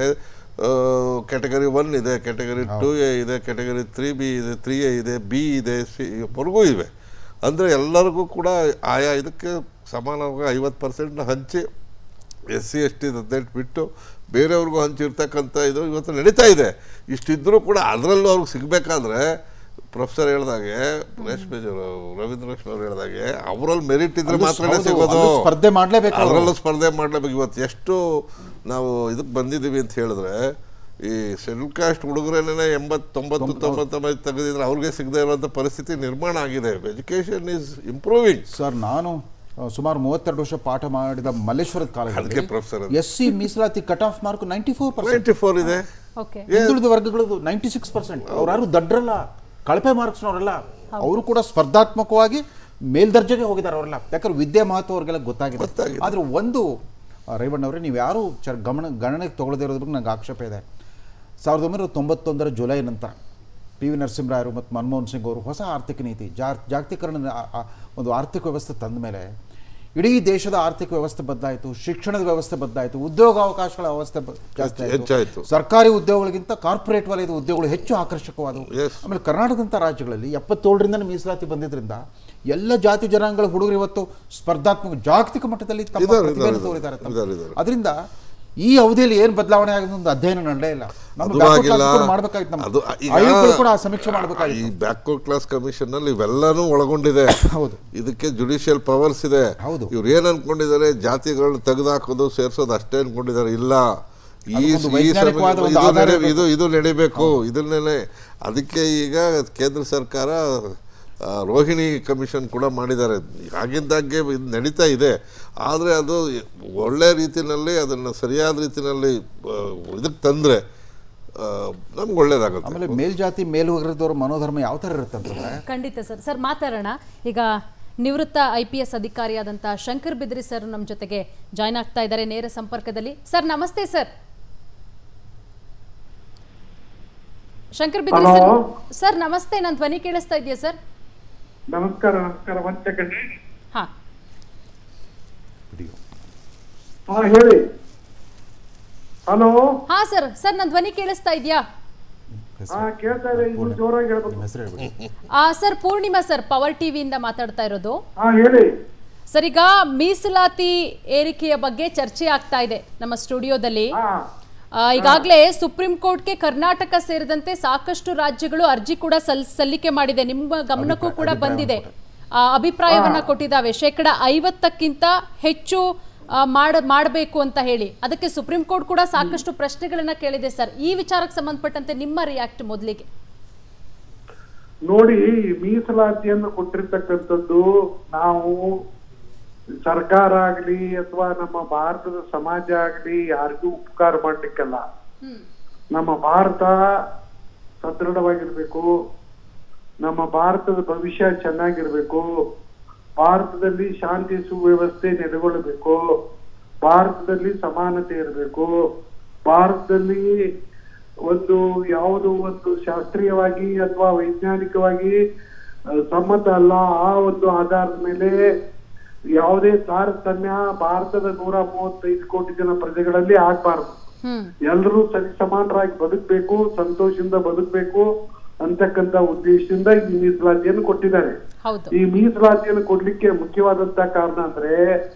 ಕ್ಯಾಟಗರಿ ಒನ್ ಇದೆ ಕ್ಯಾಟಗರಿ ಟು ಎ ಇದೆ ಕ್ಯಾಟಗರಿ ತ್ರೀ ಬಿ ಇದೆ ತ್ರೀ ಎ ಇದೆ ಬಿ ಇದೆ ಸಿ ವರ್ಗೂ ಇವೆ ಅಂದರೆ ಎಲ್ಲರಿಗೂ ಕೂಡ ಆಯಾ ಇದಕ್ಕೆ ಸಮಾನವಾಗಿ ಐವತ್ತು ಪರ್ಸೆಂಟ್ನ ಹಂಚಿ ಎಸ್ ಸಿ ಎಸ್ ಟಿ ಹದಿನೆಂಟು ಬಿಟ್ಟು ಬೇರೆಯವ್ರಿಗೂ ಹಂಚಿರ್ತಕ್ಕಂಥ ಇದು ಇವತ್ತು ನಡೀತಾ ಇದೆ ಇಷ್ಟಿದ್ರೂ ಕೂಡ ಅದರಲ್ಲೂ ಅವ್ರಿಗೆ ಸಿಗಬೇಕಾದ್ರೆ ಪ್ರೊಫೆಸರ್ ಹೇಳ್ದಾಗೆ ರೇಷ್ಮೆ ರವೀಂದ್ರ ಲಕ್ಷ್ಮಿ ಅವ್ರು ಹೇಳ್ದಾಗೆ ಅವರಲ್ಲಿ ಮೆರಿಟ್ ಇದ್ರೆ ಅಲ್ಲೂ ಮಾತ್ರ ಹೌದು, ಸಿಗೋದು ಅಲ್ಲೂ ಸ್ಪರ್ಧೆ ಮಾಡ್ಲೇಬೇಕು ಅವ್ರು. ಅದರಲ್ಲೂ ಸ್ಪರ್ಧೆ ಮಾಡ್ಲೇಬೇಕು ಇವತ್ತು ಎಷ್ಟು ನಾವು ಇದಕ್ಕೆ ಬಂದಿದ್ದೀವಿ ಅಂತ ಹೇಳಿದ್ರೆ ಈ ಶೆಡ್ಯೂಲ್ ಕಾಸ್ಟ್ ಹುಡುಗರೇನೆ ಎಂಬತ್ತು ತೊಂಬತ್ತು ತೊಂಬತ್ತೊಂಬತ್ತು ತೆಗೆದಿದ್ರೆ ಅವ್ರಿಗೆ ಸಿಗದೆ ಇರುವಂಥ ಪರಿಸ್ಥಿತಿ ನಿರ್ಮಾಣ ಆಗಿದೆ ಎಜುಕೇಶನ್ ಈಸ್ ಇಂಪ್ರೂವಿಂಗ್ ಸರ್ ನಾನು ಆ, ಸುಮಾರು ಮೂವತ್ತೆರಡು ವರ್ಷ ಪಾಠ ಮಾಡಿದ ಮಲ್ಲೇಶ್ವರದ ಅದಕ್ಕೆ ಕಾಲೇಜಲ್ಲಿ ಪ್ರೊಫೆಸರ್ ಎಸ್ ಸಿ ಮೀಸಲಾತಿ cut off mark ninety four percent ninety four ಇದೆ ಓಕೆ ಹಿಂದುಳಿದ ವರ್ಗಗಳದ್ದು ನೈಂಟಿ ಸಿಕ್ಸ್ ಪರ್ಸೆಂಟ್ ಅವ್ರು ಯಾರು ದಡ್ರಲ್ಲ ಕಳಪೆ ಮಾರ್ಕ್ಸ್ನವರಲ್ಲ ಅವರು ಕೂಡ ಸ್ಪರ್ಧಾತ್ಮಕವಾಗಿ ಮೇಲ್ದರ್ಜೆಗೆ ಹೋಗಿದ್ದಾರೆ ಅವರೆಲ್ಲ ಯಾಕಂದ್ರೆ ವಿದ್ಯೆ ಮಹತ್ವ ಅವ್ರಿಗೆಲ್ಲ ಗೊತ್ತಾಗಿದೆ ಗೊತ್ತಾಗಿದೆ. ಆದ್ರೆ ಒಂದು ಆ, ರೇವಣ್ಣ ಅವರೇ ನೀವು ಯಾರು ಚ ಗಮನ ಗಣನೆಗೆ ತಗೊಳ್ಳದೇ ಇರೋದ್ರ ಬಗ್ಗೆ ನಂಗೆ ಆಕ್ಷೇಪ ಇದೆ ಸಾವಿರದ ಒಂಬೈನೂರ ತೊಂಬತ್ತೊಂದರ ಜುಲೈ ನಂತರ ಪಿ ವಿ ನರಸಿಂಹರಾಯರು ಮತ್ತು ಮನಮೋಹನ್ ಸಿಂಗ್ ಅವರು ಹೊಸ ಆರ್ಥಿಕ ನೀತಿ ಜಾ ಜಾಗತೀಕರಣ ಆ- ಆ ಒಂದು ಆರ್ಥಿಕ ವ್ಯವಸ್ಥೆ ತಂದ ಮೇಲೆ ಇಡೀ ದೇಶದ ಆರ್ಥಿಕ ವ್ಯವಸ್ಥೆ ಬದಲಾಯಿತು ಶಿಕ್ಷಣದ ವ್ಯವಸ್ಥೆ ಬದಲಾಯಿತು ಉದ್ಯೋಗಾವಕಾಶಗಳ ವ್ಯವಸ್ಥೆ ಬ- ಜಾಸ್ತಿ ಆಯ್ತು. ಹೆಚ್ಚಾಯ್ತು. ಸರ್ಕಾರಿ ಉದ್ಯೋಗಗಳಿಗಿಂತ ಕಾರ್ಪೊರೇಟ್ ವಲಯದ ಉದ್ಯೋಗಗಳು ಹೆಚ್ಚು ಆಕರ್ಷಕವಾದವು Yes. ಆಮೇಲೆ ಕರ್ನಾಟಕದಂಥ ರಾಜ್ಯಗಳಲ್ಲಿ ಎಪ್ಪತ್ತೇಳರಿಂದ ಮೀಸಲಾತಿ ಬಂದಿದ್ರಿಂದ ಎಲ್ಲ ಜಾತಿ ಜನಾಂಗಗಳ ಹುಡುಗರು ಇವತ್ತು ಸ್ಪರ್ಧಾತ್ಮಕ ಜಾಗತಿಕ ಮಟ್ಟದಲ್ಲಿ ತಮ್ಮ ಇದಾರೆ, ಪ್ರತಿಭೆಯನ್ನು ಇದಾರೆ, ತೋರಿದ್ದಾರೆ ತಮ್ಮ. ಇದಾರೆ, ಇದಾರೆ. ಅದರಿಂದ ಈ ಅವಧಿಯಲ್ಲಿ ಏನು ಬದಲಾವಣೆ ಆಗಿದೆ ಒಂದು ಅಧ್ಯಯನ ನಡೆಯೇ ಇಲ್ಲ ನಮ್ಮ ಅದು backward ಆಗಿಲ್ಲ class ಕೂಡ ಮಾಡ್ಬೇಕಾಗಿತ್ತು ನಮ್ಮ ಅದು ಈಗ ಆಯೋಗಗಳು ಕೂಡ ಆ ಸಮೀಕ್ಷೆ ಈ ಮಾಡಬೇಕಾಗಿತ್ತು ಬ್ಯಾಕ್ವರ್ಡ್ ಕ್ಲಾಸ್ ಕಮಿಷನ್ ನಲ್ಲಿ ಇವೆಲ್ಲಾನು ಒಳಗೊಂಡಿದೆ ಹೌದು. ಇದಕ್ಕೆ ಜುಡಿಷಿಯಲ್ ಪವರ್ಸ್ ಇದೆ ಹೌದು. ಇವ್ರು ಏನ್ ಅನ್ಕೊಂಡಿದ್ದಾರೆ ಜಾತಿಗಳನ್ನ ತೆಗೆದುಹಾಕೋದು ಸೇರ್ಸೋದು ಅಷ್ಟೇ ಅನ್ಕೊಂಡಿದ್ದಾರೆ ಇಲ್ಲ ಈ ಅದಕ್ಕೊಂದು ಈ ವೈಜ್ಞಾನಿಕವಾದ ಸಮಯ- ಒಂದು ಇದು ಆಧಾರ ನಡೆ- ಇದು ಇದು ನಡಿಬೇಕು ಇದನ್ನೇ ಅದಕ್ಕೆ ಈಗ ಕೇಂದ್ರ ಸರ್ಕಾರ ಆ, ರೋಹಿಣಿ ಕಮಿಷನ್ ಕೂಡ ಮಾಡಿದ್ದಾರೆ ಆಗಿಂದಾಗೆ ಇದು ನಡೀತಾ ಇದೆ ಆದರೆ ಅದು ಒಳ್ಳೆ ರೀತಿಯಲ್ಲಿ ಅದನ್ನು ಸರಿಯಾದ ರೀತಿಯಲ್ಲಿ ಇದಕ್ಕೆ ತಂದರೆ ನಮ್ಗೆ ಒಳ್ಳೇದಾಗುತ್ತೆ ಆಮೇಲೆ ಮೇಲ್ಜಾತಿ ಮೇಲ್ವರ್ಗದವ್ರ ಮನೋಧರ್ಮ ಯಾವ ಥರ ಇರುತ್ತೆ ಅಂತಂದ್ರೆ ಖಂಡಿತ ಸರ್ ಸರ್ ಮಾತಾಡೋಣ ಈಗ ನಿವೃತ್ತ ಐ ಪಿ ಎಸ್ ಅಧಿಕಾರಿಯಾದಂಥ ಶಂಕರ್ ಬಿದ್ರಿ ಸರ್ ನಮ್ಮ ಜೊತೆಗೆ ಜಾಯ್ನ್ ಆಗ್ತಾ ಇದ್ದಾರೆ ನೇರ ಸಂಪರ್ಕದಲ್ಲಿ ಸರ್ ನಮಸ್ತೆ sir Shankar Bidari sir Hello. Sir ನಮಸ್ತೆ ನನ್ನ ಧ್ವನಿ ಕೇಳಿಸ್ತಾ ಇದೆಯಾ ಸರ್ ನಮಸ್ಕಾರ ನಮಸ್ಕಾರ ಒಂದ್ ಸೆಕೆಂಡ್ ಹಾ ಹಾ ಹೇಳಿ ಹಲೋ ಹಾ ಸರ್ ಸರ್ ನನ್ನ ಧ್ವನಿ ಕೇಳಿಸ್ತಾ ಇದೆಯಾ ಹಾ ಕೇಳ್ತಾ ಇದೆ ಇನ್ನು ಜೋರಾಗಿ ಹೇಳ್ಬೇಕು ನಿಮ್ಮ ಹೆಸರು ಹೇಳ್ಬಿಡಿ ಆ ಸರ್ ಪೂರ್ಣಿಮಾ ಸರ್ ಪವರ್ ಟಿವಿಯಿಂದ ಮಾತಾಡ್ತಾ ಇರೋದು ಹಾ ಹೇಳಿ ಸರ್ ಈಗ ಮೀಸಲಾತಿ ಏರಿಕೆಯ ಬಗ್ಗೆ ಚರ್ಚೆ ಆಗ್ತಾ ಇದೆ ನಮ್ಮ ಸ್ಟುಡಿಯೋದಲ್ಲಿ ಹಾ ಆ, ಈಗಾಗಲೇ ಸುಪ್ರೀಂ ಕೋರ್ಟ್ಗೆ ಕರ್ನಾಟಕ ಸೇರಿದಂತೆ ಸಾಕಷ್ಟು ರಾಜ್ಯಗಳು ಅರ್ಜಿ ಕೂಡ ಸಲ್ ಸಲ್ಲಿಕೆ ಮಾಡಿದೆ ನಿಮ್ಮ ಗಮನಕ್ಕೂ ಕೂಡ ಬಂದಿದೆ ಆ, ಅಭಿಪ್ರಾಯವನ್ನ ಕೊಟ್ಟಿದ್ದಾವೆ ಶೇಕಡ ಐವತ್ತಕ್ಕಿಂತ ಹೆಚ್ಚು ಆ, ಮಾಡ ಮಾಡಬೇಕು ಅಂತ ಹೇಳಿ ಅದಕ್ಕೆ ಸುಪ್ರೀಂ ಕೋರ್ಟ್ ಕೂಡ ಸಾಕಷ್ಟು ಪ್ರಶ್ನೆಗಳನ್ನ ಕೇಳಿದೆ ಸರ್ ಈ ವಿಚಾರಕ್ಕೆ ಸಂಬಂಧಪಟ್ಟಂತೆ ನಿಮ್ಮ ರಿಯಾಕ್ಟ್ ಮೊದಲಿಗೆ ನೋಡಿ ಮೀಸಲಾತಿಯನ್ನು ಕೊಟ್ಟಿರ್ತಕ್ಕಂಥದ್ದು ನಾವು ಸರ್ಕಾರ ಆಗ್ಲಿ ಅಥವಾ ನಮ್ಮ ಭಾರತದ ಸಮಾಜ ಆಗ್ಲಿ ಯಾರಿಗೂ ಉಪಕಾರ ಮಾಡ್ಲಿಕ್ಕಲ್ಲ ನಮ್ಮ ಭಾರತ ಸದೃಢವಾಗಿರ್ಬೇಕು ನಮ್ಮ ಭಾರತದ ಭವಿಷ್ಯ ಚೆನ್ನಾಗಿರ್ಬೇಕು ಭಾರತದಲ್ಲಿ ಶಾಂತಿ ಸುವ್ಯವಸ್ಥೆ ನೆಲೆಗೊಳ್ಳಬೇಕು ಭಾರತದಲ್ಲಿ ಸಮಾನತೆ ಇರಬೇಕು ಭಾರತದಲ್ಲಿ ಒಂದು ಯಾವುದು ಒಂದು ಶಾಸ್ತ್ರೀಯವಾಗಿ ಅಥವಾ ವೈಜ್ಞಾನಿಕವಾಗಿ ಆ, ಸಮ್ಮತ ಅಲ್ಲ ಆ ಒಂದು ಆಧಾರದ ಮೇಲೆ ಯಾವುದೇ ತಾರತಮ್ಯ ಭಾರತದ ನೂರ ಮೂವತ್ತೈದು ಕೋಟಿ ಜನ ಪ್ರಜೆಗಳಲ್ಲಿ ಆಗ್ಬಾರ್ದು ಹ್ಮ್ ಎಲ್ಲರೂ ಸರಿ ಸಮಾನರಾಗಿ ಬದುಕಬೇಕು ಸಂತೋಷದಿಂದ ಬದುಕಬೇಕು ಅಂತಕ್ಕಂತ ಉದ್ದೇಶದಿಂದ ಈ ಮೀಸಲಾತಿಯನ್ನು ಕೊಟ್ಟಿದ್ದಾರೆ ಹೌದು ಈ ಮೀಸಲಾತಿಯನ್ನು ಕೊಡ್ಲಿಕ್ಕೆ ಮುಖ್ಯವಾದಂತ ಕಾರಣ ಅಂದ್ರೆ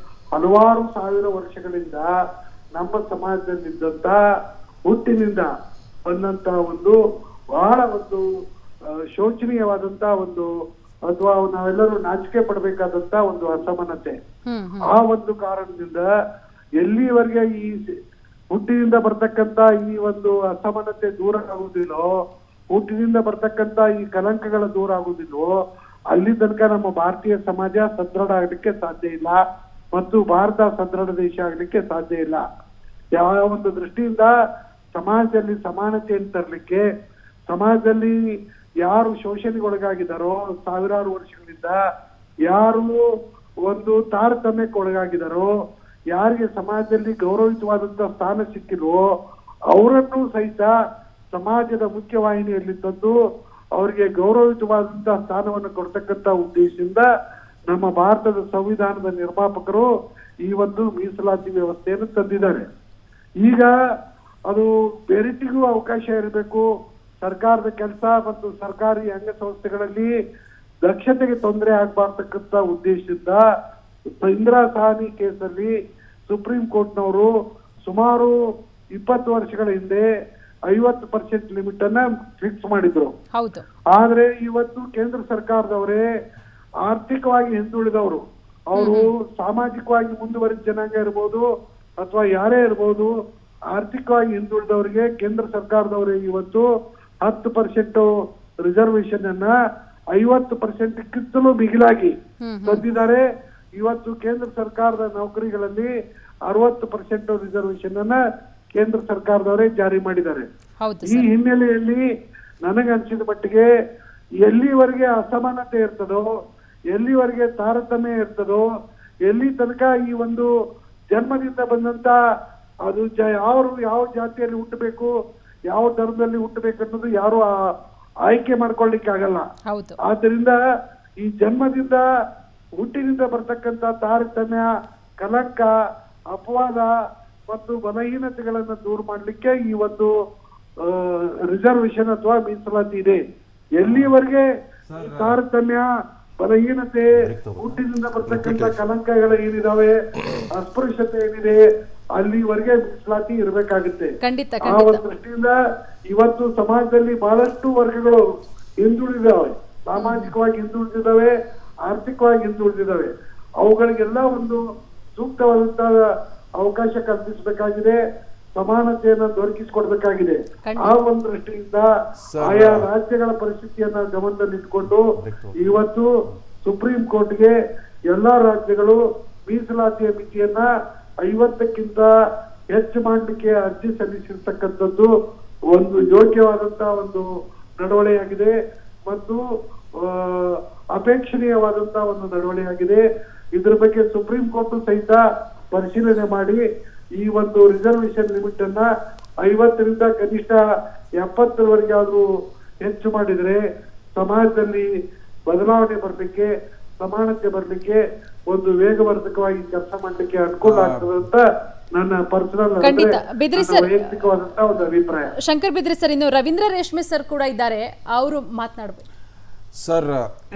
ಹಲವಾರು ಸಾವಿರ ವರ್ಷಗಳಿಂದ ನಮ್ಮ ಸಮಾಜದಲ್ಲಿದ್ದಂತ ಹುಟ್ಟಿನಿಂದ ಬಂದಂತ ಒಂದು ಬಹಳ ಒಂದು ಆ, ಶೋಚನೀಯವಾದಂತ ಒಂದು ಅಥವಾ ನಾವೆಲ್ಲರೂ ನಾಚಿಕೆ ಪಡಬೇಕಾದಂತ ಒಂದು ಅಸಮಾನತೆ ಹ್ಮ್ ಹ್ಮ್ ಆ ಒಂದು ಕಾರಣದಿಂದ ಎಲ್ಲಿವರೆಗೆ ಈ ಹುಟ್ಟಿನಿಂದ ಬರ್ತಕ್ಕಂತ ಈ ಒಂದು ಅಸಮಾನತೆ ದೂರ ಆಗುವುದಿಲ್ಲೋ ಹುಟ್ಟಿನಿಂದ ಬರ್ತಕ್ಕಂತ ಈ ಕಲಂಕಗಳ ದೂರ ಆಗುವುದಿಲ್ವೋ ಅಲ್ಲಿ ತನಕ ನಮ್ಮ ಭಾರತೀಯ ಸಮಾಜ ಸದೃಢ ಆಗ್ಲಿಕ್ಕೆ ಸಾಧ್ಯ ಇಲ್ಲ ಮತ್ತು ಭಾರತ ಸದೃಢ ದೇಶ ಆಗ್ಲಿಕ್ಕೆ ಸಾಧ್ಯ ಇಲ್ಲ ಯಾವ ಒಂದು ದೃಷ್ಟಿಯಿಂದ ಸಮಾಜದಲ್ಲಿ ಸಮಾನತೆಯನ್ನು ತರಲಿಕ್ಕೆ ಸಮಾಜದಲ್ಲಿ ಯಾರು ಶೋಷಣೆಗೊಳಗಾಗಿದ್ದಾರೋ ಸಾವಿರಾರು ವರ್ಷಗಳಿಂದ ಯಾರು ಒಂದು ತಾರತಮ್ಯಕ್ಕೆ ಒಳಗಾಗಿದ್ದಾರೋ ಯಾರಿಗೆ ಸಮಾಜದಲ್ಲಿ ಗೌರವಿತವಾದಂತ ಸ್ಥಾನ ಸಿಕ್ಕಿಲ್ವೋ ಅವರನ್ನು ಸಹಿತ ಸಮಾಜದ ಮುಖ್ಯವಾಹಿನಿಯಲ್ಲಿ ತಂದು ಅವರಿಗೆ ಗೌರವಿತವಾದಂತ ಸ್ಥಾನವನ್ನು ಕೊಡ್ತಕ್ಕಂತ ಉದ್ದೇಶದಿಂದ ನಮ್ಮ ಭಾರತದ ಸಂವಿಧಾನದ ನಿರ್ಮಾಪಕರು ಈ ಒಂದು ಮೀಸಲಾತಿ ವ್ಯವಸ್ಥೆಯನ್ನು ತಂದಿದ್ದಾರೆ ಈಗ ಅದು ಬೇರೆಟಿಗೂ ಅವಕಾಶ ಇರಬೇಕು ಸರ್ಕಾರದ ಕೆಲಸ ಮತ್ತು ಸರ್ಕಾರಿ ಅಂಗಸಂಸ್ಥೆಗಳಲ್ಲಿ ದಕ್ಷತೆಗೆ ತೊಂದರೆ ಆಗ್ಬಾರ್ತಕ್ಕಂತ ಉದ್ದೇಶದಿಂದ ಇಂದಿರಾ ಸಹಾನಿ ಕೇಸಲ್ಲಿ ಸುಪ್ರೀಂ ಕೋರ್ಟ್ನವರು ಸುಮಾರು ಇಪ್ಪತ್ತು ವರ್ಷಗಳ ಹಿಂದೆ ಐವತ್ತು ಪರ್ಸೆಂಟ್ ಲಿಮಿಟ್ ಅನ್ನ ಫಿಕ್ಸ್ ಮಾಡಿದ್ರು ಹೌದು ಆದ್ರೆ ಇವತ್ತು ಕೇಂದ್ರ ಸರ್ಕಾರದವರೇ ಆರ್ಥಿಕವಾಗಿ ಹಿಂದುಳಿದವರು ಅವರು ಸಾಮಾಜಿಕವಾಗಿ ಮುಂದುವರಿದ ಜನಾಂಗ ಇರ್ಬೋದು ಅಥವಾ ಯಾರೇ ಇರ್ಬೋದು ಆರ್ಥಿಕವಾಗಿ ಹಿಂದುಳಿದವರಿಗೆ ಕೇಂದ್ರ ಸರ್ಕಾರದವರೇ ಇವತ್ತು ಹತ್ತು ಪರ್ಸೆಂಟ್ ರಿಸರ್ವೇಶನ್ ಅನ್ನ ಐವತ್ತು ಪರ್ಸೆಂಟ್ ಕಿತ್ತಲೂ ಮಿಗಿಲಾಗಿ ತಂದಿದ್ದಾರೆ ಇವತ್ತು ಕೇಂದ್ರ ಸರ್ಕಾರದ ನೌಕರಿಗಳಲ್ಲಿ ಅರವತ್ತು ಪರ್ಸೆಂಟ್ ರಿಸರ್ವೇಶನ್ ಅನ್ನ ಕೇಂದ್ರ ಸರ್ಕಾರದವರೇ ಜಾರಿ ಮಾಡಿದ್ದಾರೆ ಹೌದು ಈ ಹಿನ್ನೆಲೆಯಲ್ಲಿ ನನಗನ್ಸಿದ ಮಟ್ಟಿಗೆ ಎಲ್ಲಿವರೆಗೆ ಅಸಮಾನತೆ ಇರ್ತದೋ ಎಲ್ಲಿವರೆಗೆ ತಾರತಮ್ಯ ಇರ್ತದೋ ಎಲ್ಲಿ ತನಕ ಈ ಒಂದು ಜನ್ಮದಿಂದ ಬಂದಂತ ಅದು ಜ ಯಾರು ಯಾವ ಜಾತಿಯಲ್ಲಿ ಹುಟ್ಟಬೇಕು ಯಾವ ಧರ್ಮದಲ್ಲಿ ಹುಟ್ಟಬೇಕು ಅನ್ನೋದು ಯಾರು ಆ- ಆಯ್ಕೆ ಮಾಡ್ಕೊಳ್ಳಿಕ್ಕೆ ಆಗಲ್ಲ ಹೌದು ಆದ್ದರಿಂದ ಈ ಜನ್ಮದಿಂದ ಹುಟ್ಟಿನಿಂದ ಬರ್ತಕ್ಕಂತ ತಾರತಮ್ಯ ಕಲಂಕ ಅಪವಾದ ಮತ್ತು ಬಲಹೀನತೆಗಳನ್ನ ದೂರ ಮಾಡ್ಲಿಕ್ಕೆ ಈ ಒಂದು ರಿಸರ್ವೇಶನ್ ಅಥವಾ ಮೀಸಲಾತಿ ಇದೆ ಎಲ್ಲಿವರೆಗೆ ಈ ತಾರತಮ್ಯ ಬಲಹೀನತೆ ಹುಟ್ಟಿನಿಂದ ಬರ್ತಕ್ಕಂತ ಕಲಂಕಗಳು ಏನಿದಾವೆ ಅಸ್ಪೃಶ್ಯತೆ ಏನಿದೆ ಅಲ್ಲಿವರೆಗೆ ಮೀಸಲಾತಿ ಇರಬೇಕಾಗುತ್ತೆ ಖಂಡಿತ ಆ ಖಂಡಿತ ಒಂದು ದೃಷ್ಟಿಯಿಂದ ಇವತ್ತು ಸಮಾಜದಲ್ಲಿ ಬಹಳಷ್ಟು ವರ್ಗಗಳು ಹಿಂದುಳಿದಾವೆ ಸಾಮಾಜಿಕವಾಗಿ ಹಿಂದುಳಿದಿದ್ದಾವೆ ಆರ್ಥಿಕವಾಗಿ ಹಿಂದುಳಿದಿದ್ದಾವೆ ಅವುಗಳಿಗೆಲ್ಲ ಒಂದು ಸೂಕ್ತವಾದಂತ ಅವಕಾಶ ಕಲ್ಪಿಸಬೇಕಾಗಿದೆ ಸಮಾನತೆಯನ್ನ ದೊರಕಿಸಿಕೊಡ್ಬೇಕಾಗಿದೆ ಖಂಡಿತ. ಆ ಒಂದು ದೃಷ್ಟಿಯಿಂದ ಆಯಾ ರಾಜ್ಯಗಳ ಪರಿಸ್ಥಿತಿಯನ್ನ ಗಮನದಲ್ಲಿಟ್ಕೊಂಡು ಇವತ್ತು ಸುಪ್ರೀಂ ಕೋರ್ಟ್ಗೆ ಎಲ್ಲಾ ರಾಜ್ಯಗಳು ಮೀಸಲಾತಿಯ ಮಿತಿಯನ್ನ ಐವತ್ತಕ್ಕಿಂತ ಹೆಚ್ಚು ಮಾಡಲಿಕ್ಕೆ ಅರ್ಜಿ ಸಲ್ಲಿಸಿರ್ತಕ್ಕಂಥದ್ದು ಒಂದು ಯೋಗ್ಯವಾದಂತ ಒಂದು ನಡವಳಿಯಾಗಿದೆ ಮತ್ತು ಆ, ಅಪೇಕ್ಷಣೀಯವಾದಂತ ಒಂದು ನಡವಳಿಯಾಗಿದೆ ಇದ್ರ ಬಗ್ಗೆ ಸುಪ್ರೀಂ ಕೋರ್ಟ್ ಸಹಿತ ಪರಿಶೀಲನೆ ಮಾಡಿ ಈ ಒಂದು ರಿಸರ್ವೇಶನ್ ಲಿಮಿಟ್ ಅನ್ನ ಐವತ್ತರಿಂದ ಕನಿಷ್ಠ ಎಪ್ಪತ್ತರವರೆಗೆ ಆದ್ರೂ ಹೆಚ್ಚು ಮಾಡಿದ್ರೆ ಸಮಾಜದಲ್ಲಿ ಬದಲಾವಣೆ ಬರ್ಲಿಕ್ಕೆ ಸಮಾನತೆ ಬರ್ಲಿಕ್ಕೆ ಒಂದು ವೇಗವರ್ಧಕವಾಗಿ ಕೆಲಸ ಮಾಡ್ಲಿಕ್ಕೆ ಅನುಕೂಲ ಆಗ್ತದೆ ಅಂತ ನನ್ನ ಪರ್ಸನಲ್ ಖಂಡಿತ. ಬಿದ್ರಿ ಸರ್- ವೈಯಕ್ತಿಕವಾದಂತ ಒಂದು ಅಭಿಪ್ರಾಯ ಶಂಕರ್ ಬಿದ್ರಿ ಸರ್ ಇನ್ನು ರವೀಂದ್ರ ರೇಷ್ಮೆ ಸರ್ ಕೂಡ ಇದ್ದಾರೆ ಅವರು ಮಾತನಾಡ್ಬೇಕು ಸರ್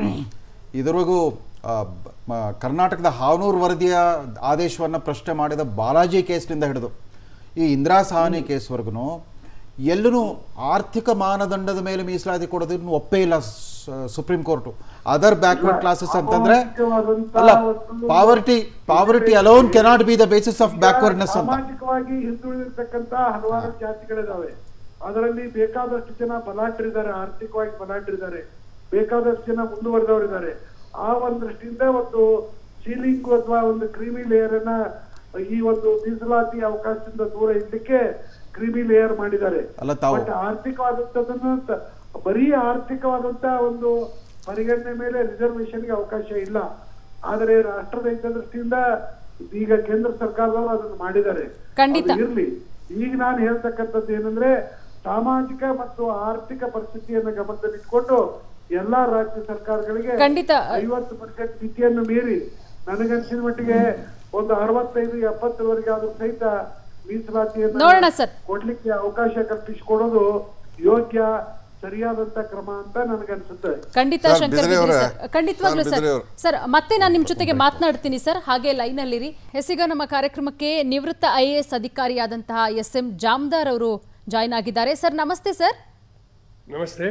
ಇದರವರೆಗೂ ಆ, ಬ- ಮ- ಕರ್ನಾಟಕದ ಹಾವನೂರು ವರದಿಯ ಆದೇಶವನ್ನು ಪ್ರಶ್ನೆ ಮಾಡಿದ ಬಾಲಾಜಿ ಕೇಸ್ನಿಂದ ಹಿಡಿದು ಈ ಇಂದಿರಾ ಸಹಾನಿ ಕೇಸ್ವರೆಗೂ ಎಲ್ಲೂ ಆರ್ಥಿಕ ಮಾನದಂಡದ ಮೇಲೆ ಮೀಸಲಾತಿ ಕೊಡೋದನ್ನು ಒಪ್ಪೇ ಇಲ್ಲ ಸ್- supreme court other backward classes ಅಂತಂದ್ರೆ ಸಾಮಾಜಿಕವಾದಂತ ಅಲ್ಲ ಒಂದು- poverty poverty alone cannot be the basis of backwardness ಅಂತ ಸಾಮಾಜಿಕವಾಗಿ ಹಿಂದುಳಿದಿರ್ತಕ್ಕಂತ ಹಲವಾರು ಜಾತಿಗಳಿದಾವೆ ಅದರಲ್ಲಿ ಬೇಕಾದಷ್ಟು ಜನ ಬಲಾಢ್ಯರಿದ್ದಾರೆ ಆರ್ಥಿಕವಾಗಿ ಬಲಾಢ್ಯರಿದ್ದಾರೆ ಬೇಕಾದಷ್ಟು ಜನ ಮುಂದುವರೆದವರಿದ್ದಾರೆ ಆ ಒಂದು ದೃಷ್ಟಿಯಿಂದ ಒಂದು ಸೀಲಿಂಗ್ ಅಥವಾ ಒಂದು ಕ್ರೀಮಿ ಲೇಯರ್ ಅನ್ನ ಈ ಒಂದು ಮೀಸಲಾತಿ ಅವಕಾಶದಿಂದ ದೂರ ಇಡ್ಲಿಕ್ಕೆ ಕ್ರೀಮಿ ಲೇಯರ್ ಮಾಡಿದ್ದಾರೆ ಅಲ್ಲ ತಾವು ಬಟ್ ಆರ್ಥಿಕವಾದಂತದನ್ನ ತ- ಬರೀ ಆರ್ಥಿಕವಾದಂತ ಒಂದು ಪರಿಗಣನೆ ಮೇಲೆ ರಿಸರ್ವೇಶನ್ಗೆ ಅವಕಾಶ ಇಲ್ಲ ಆದರೆ ರಾಷ್ಟ್ರದ ಹಿತದೃಷ್ಟಿಯಿಂದ ಈಗ ಕೇಂದ್ರ ಸರ್ಕಾರದವರು ಅದನ್ನು ಮಾಡಿದ್ದಾರೆ ಖಂಡಿತ. ಅದು ಇರ್ಲಿ ಈಗ ನಾನು ಹೇಳ್ತಕ್ಕಂಥದ್ದು ಏನಂದ್ರೆ ಸಾಮಾಜಿಕ ಮತ್ತು ಆರ್ಥಿಕ ಪರಿಸ್ಥಿತಿಯನ್ನು ಗಮನದಲ್ಲಿಟ್ಕೊಂಡು ಎಲ್ಲಾ ರಾಜ್ಯ ಸರ್ಕಾರಗಳಿಗೆ ಖಂಡಿತ. ಐವತ್ತು ಪರ್ಸೆಂಟ್ ಮಿತಿಯನ್ನು ಮೀರಿ ನನಗನ್ಸಿದ ಮಟ್ಟಿಗೆ ಒಂದು ಅರವತ್ತೈದು ಎಪ್ಪತ್ತರವರೆಗೆ ಆದ್ರೂ ಸಹಿತ ಮೀಸಲಾತಿಯನ್ನು ನೋಡೋಣ ಸರ್. ಕೊಡ್ಲಿಕ್ಕೆ ಅವಕಾಶ ಕಲ್ಪಿಸಿಕೊಡೋದು ಯೋಗ್ಯ ಸರಿಯಾದಂತ ಕ್ರಮ ಅಂತ ನನಗನ್ಸುತ್ತೆ ಖಂಡಿತ ಸರ್, ಶಂಕರ್ ಬಿದ್ರಿ ಬಿದ್ರಿ ಅವರೇ. ಸರ್ ಖಂಡಿತವಾಗ್ಲೂ ಸರ್, ಸರ್ ಬಿದ್ರಿ ಅವ್ರು. ಸರ್ ಮತ್ತೆ ನಾನು ನಿಮ್ಮ ಜೊತೆಗೆ ಮಾತನಾಡ್ತೀನಿ ಸರ್ ಹಾಗೆ ಲೈನಲ್ಲಿರಿ ಎಸಿಗ ನಮ್ಮ ಕಾರ್ಯಕ್ರಮಕ್ಕೆ ನಿವೃತ್ತ ಐ ಎ ಎಸ್ ಅಧಿಕಾರಿಯಾದಂತಹ ಎಸ್ ಎಂ ಜಾಮ್ದಾರ್ ಅವರು ಜಾಯ್ನ್ ಆಗಿದ್ದಾರೆ ಸರ್ ನಮಸ್ತೆ ಸರ್ ನಮಸ್ತೆ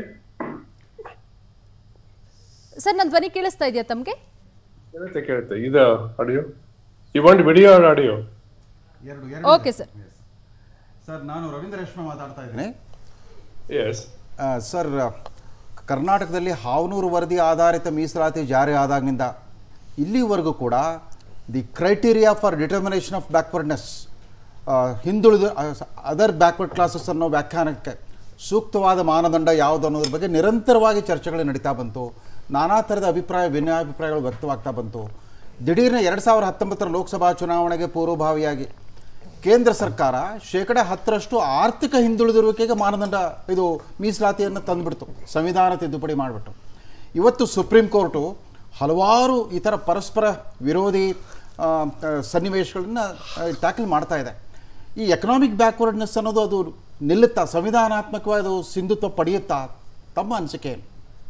ಸರ್ ನನ್ನ ಧ್ವನಿ ಕೇಳಿಸ್ತಾ ಇದೆಯಾ ತಮಗೆ ಕೇಳುತ್ತೆ ಕೇಳುತ್ತೆ ಇದು audio you want video or audio ಎರಡು ಓಕೆ ಸರ್ ಸರ್ ನಾನು ರವೀಂದ್ರ ರೇಷ್ಮೆ ಮಾತಾಡ್ತಾ ಇದ್ದೀನಿ ಎಸ್ ಆ, ಸರ್ ಕರ್ನಾಟಕದಲ್ಲಿ ಹಾವನೂರು ವರದಿ ಆಧಾರಿತ ಮೀಸಲಾತಿ ಜಾರಿ ಆದಾಗಿನಿಂದ ಇಲ್ಲಿವರೆಗೂ ಕೂಡ the criteria for determination of backwardness ಹಿಂದುಳಿದ ಅದರ್ ಬ್ಯಾಕ್ವರ್ಡ್ ಕ್ಲಾಸಸ್ ಅನ್ನೋ ವ್ಯಾಖ್ಯಾನಕ್ಕೆ ಸೂಕ್ತವಾದ ಮಾನದಂಡ ಯಾವುದು ಅನ್ನೋದ್ರ ಬಗ್ಗೆ ನಿರಂತರವಾಗಿ ಚರ್ಚೆಗಳು ನಡೀತಾ ಬಂತು ನಾನಾ ಥರದ ಅಭಿಪ್ರಾಯ ಭಿನ್ನಾಭಿಪ್ರಾಯಗಳು ವ್ಯಕ್ತವಾಗ್ತಾ ಬಂತು ದಿಢೀರ್ನ ಎರಡು ಸಾವಿರದ ಹತ್ತೊಂಬತ್ತರ ಲೋಕಸಭಾ ಚುನಾವಣೆಗೆ ಪೂರ್ವಭಾವಿಯಾಗಿ ಕೇಂದ್ರ ಸರ್ಕಾರ ಶೇಕಡ ಹತ್ತರಷ್ಟು ಆರ್ಥಿಕ ಹಿಂದುಳಿದಿರುವಿಕೆಗೆ ಮಾನದಂಡ ಇದು ಮೀಸಲಾತಿಯನ್ನು ತಂದುಬಿಡ್ತು ಸಂವಿಧಾನ ತಿದ್ದುಪಡಿ ಮಾಡಿಬಿಟ್ಟು ಇವತ್ತು ಸುಪ್ರೀಂ ಕೋರ್ಟು ಹಲವಾರು ಈ ಥರ ಪರಸ್ಪರ ವಿರೋಧಿ ಆ, ಆ, ಸನ್ನಿವೇಶಗಳನ್ನ ಟ್ಯಾಕಲ್ ಮಾಡ್ತಾ ಇದೆ ಈ ಎಕನಾಮಿಕ್ ಬ್ಯಾಕ್ವರ್ಡ್ನೆಸ್ ಅನ್ನೋದು ಅದು ನಿಲ್ಲುತ್ತಾ ಸಂವಿಧಾನಾತ್ಮಕವಾಗಿ ಅದು ಸಿಂಧುತ್ವ ಪಡೆಯುತ್ತಾ ತಮ್ಮ ಅನಿಸಿಕೆ ಏನು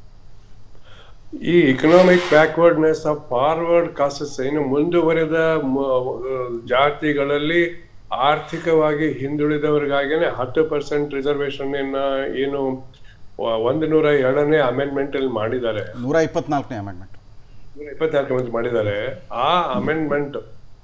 ಈ economic backwardness of forward castes ಏನು ಮುಂದುವರೆದ ಮ- ಜಾತಿಗಳಲ್ಲಿ ಆರ್ಥಿಕವಾಗಿ ಹಿಂದುಳಿದವರಿಗಾಗಿನೇ ಹತ್ತು ಪರ್ಸೆಂಟ್ ರಿಸರ್ವೇಶನ್ ಏನು ವ- ಒಂದು ನೂರ ಎರಡನೇ ಅಮೆಂಡ್ಮೆಂಟ್ ಅಲ್ಲಿ ಮಾಡಿದ್ದಾರೆ ನೂರ ಇಪ್ಪತ್ನಾಲ್ಕನೇ ಅಮೆಂಡ್ಮೆಂಟ್ ನೂರ ಇಪ್ಪತ್ನಾಲ್ಕು ಮಂದಿ ಮಾಡಿದ್ದಾರೆ ಆ ಅಮೆಂಡ್ಮೆಂಟ್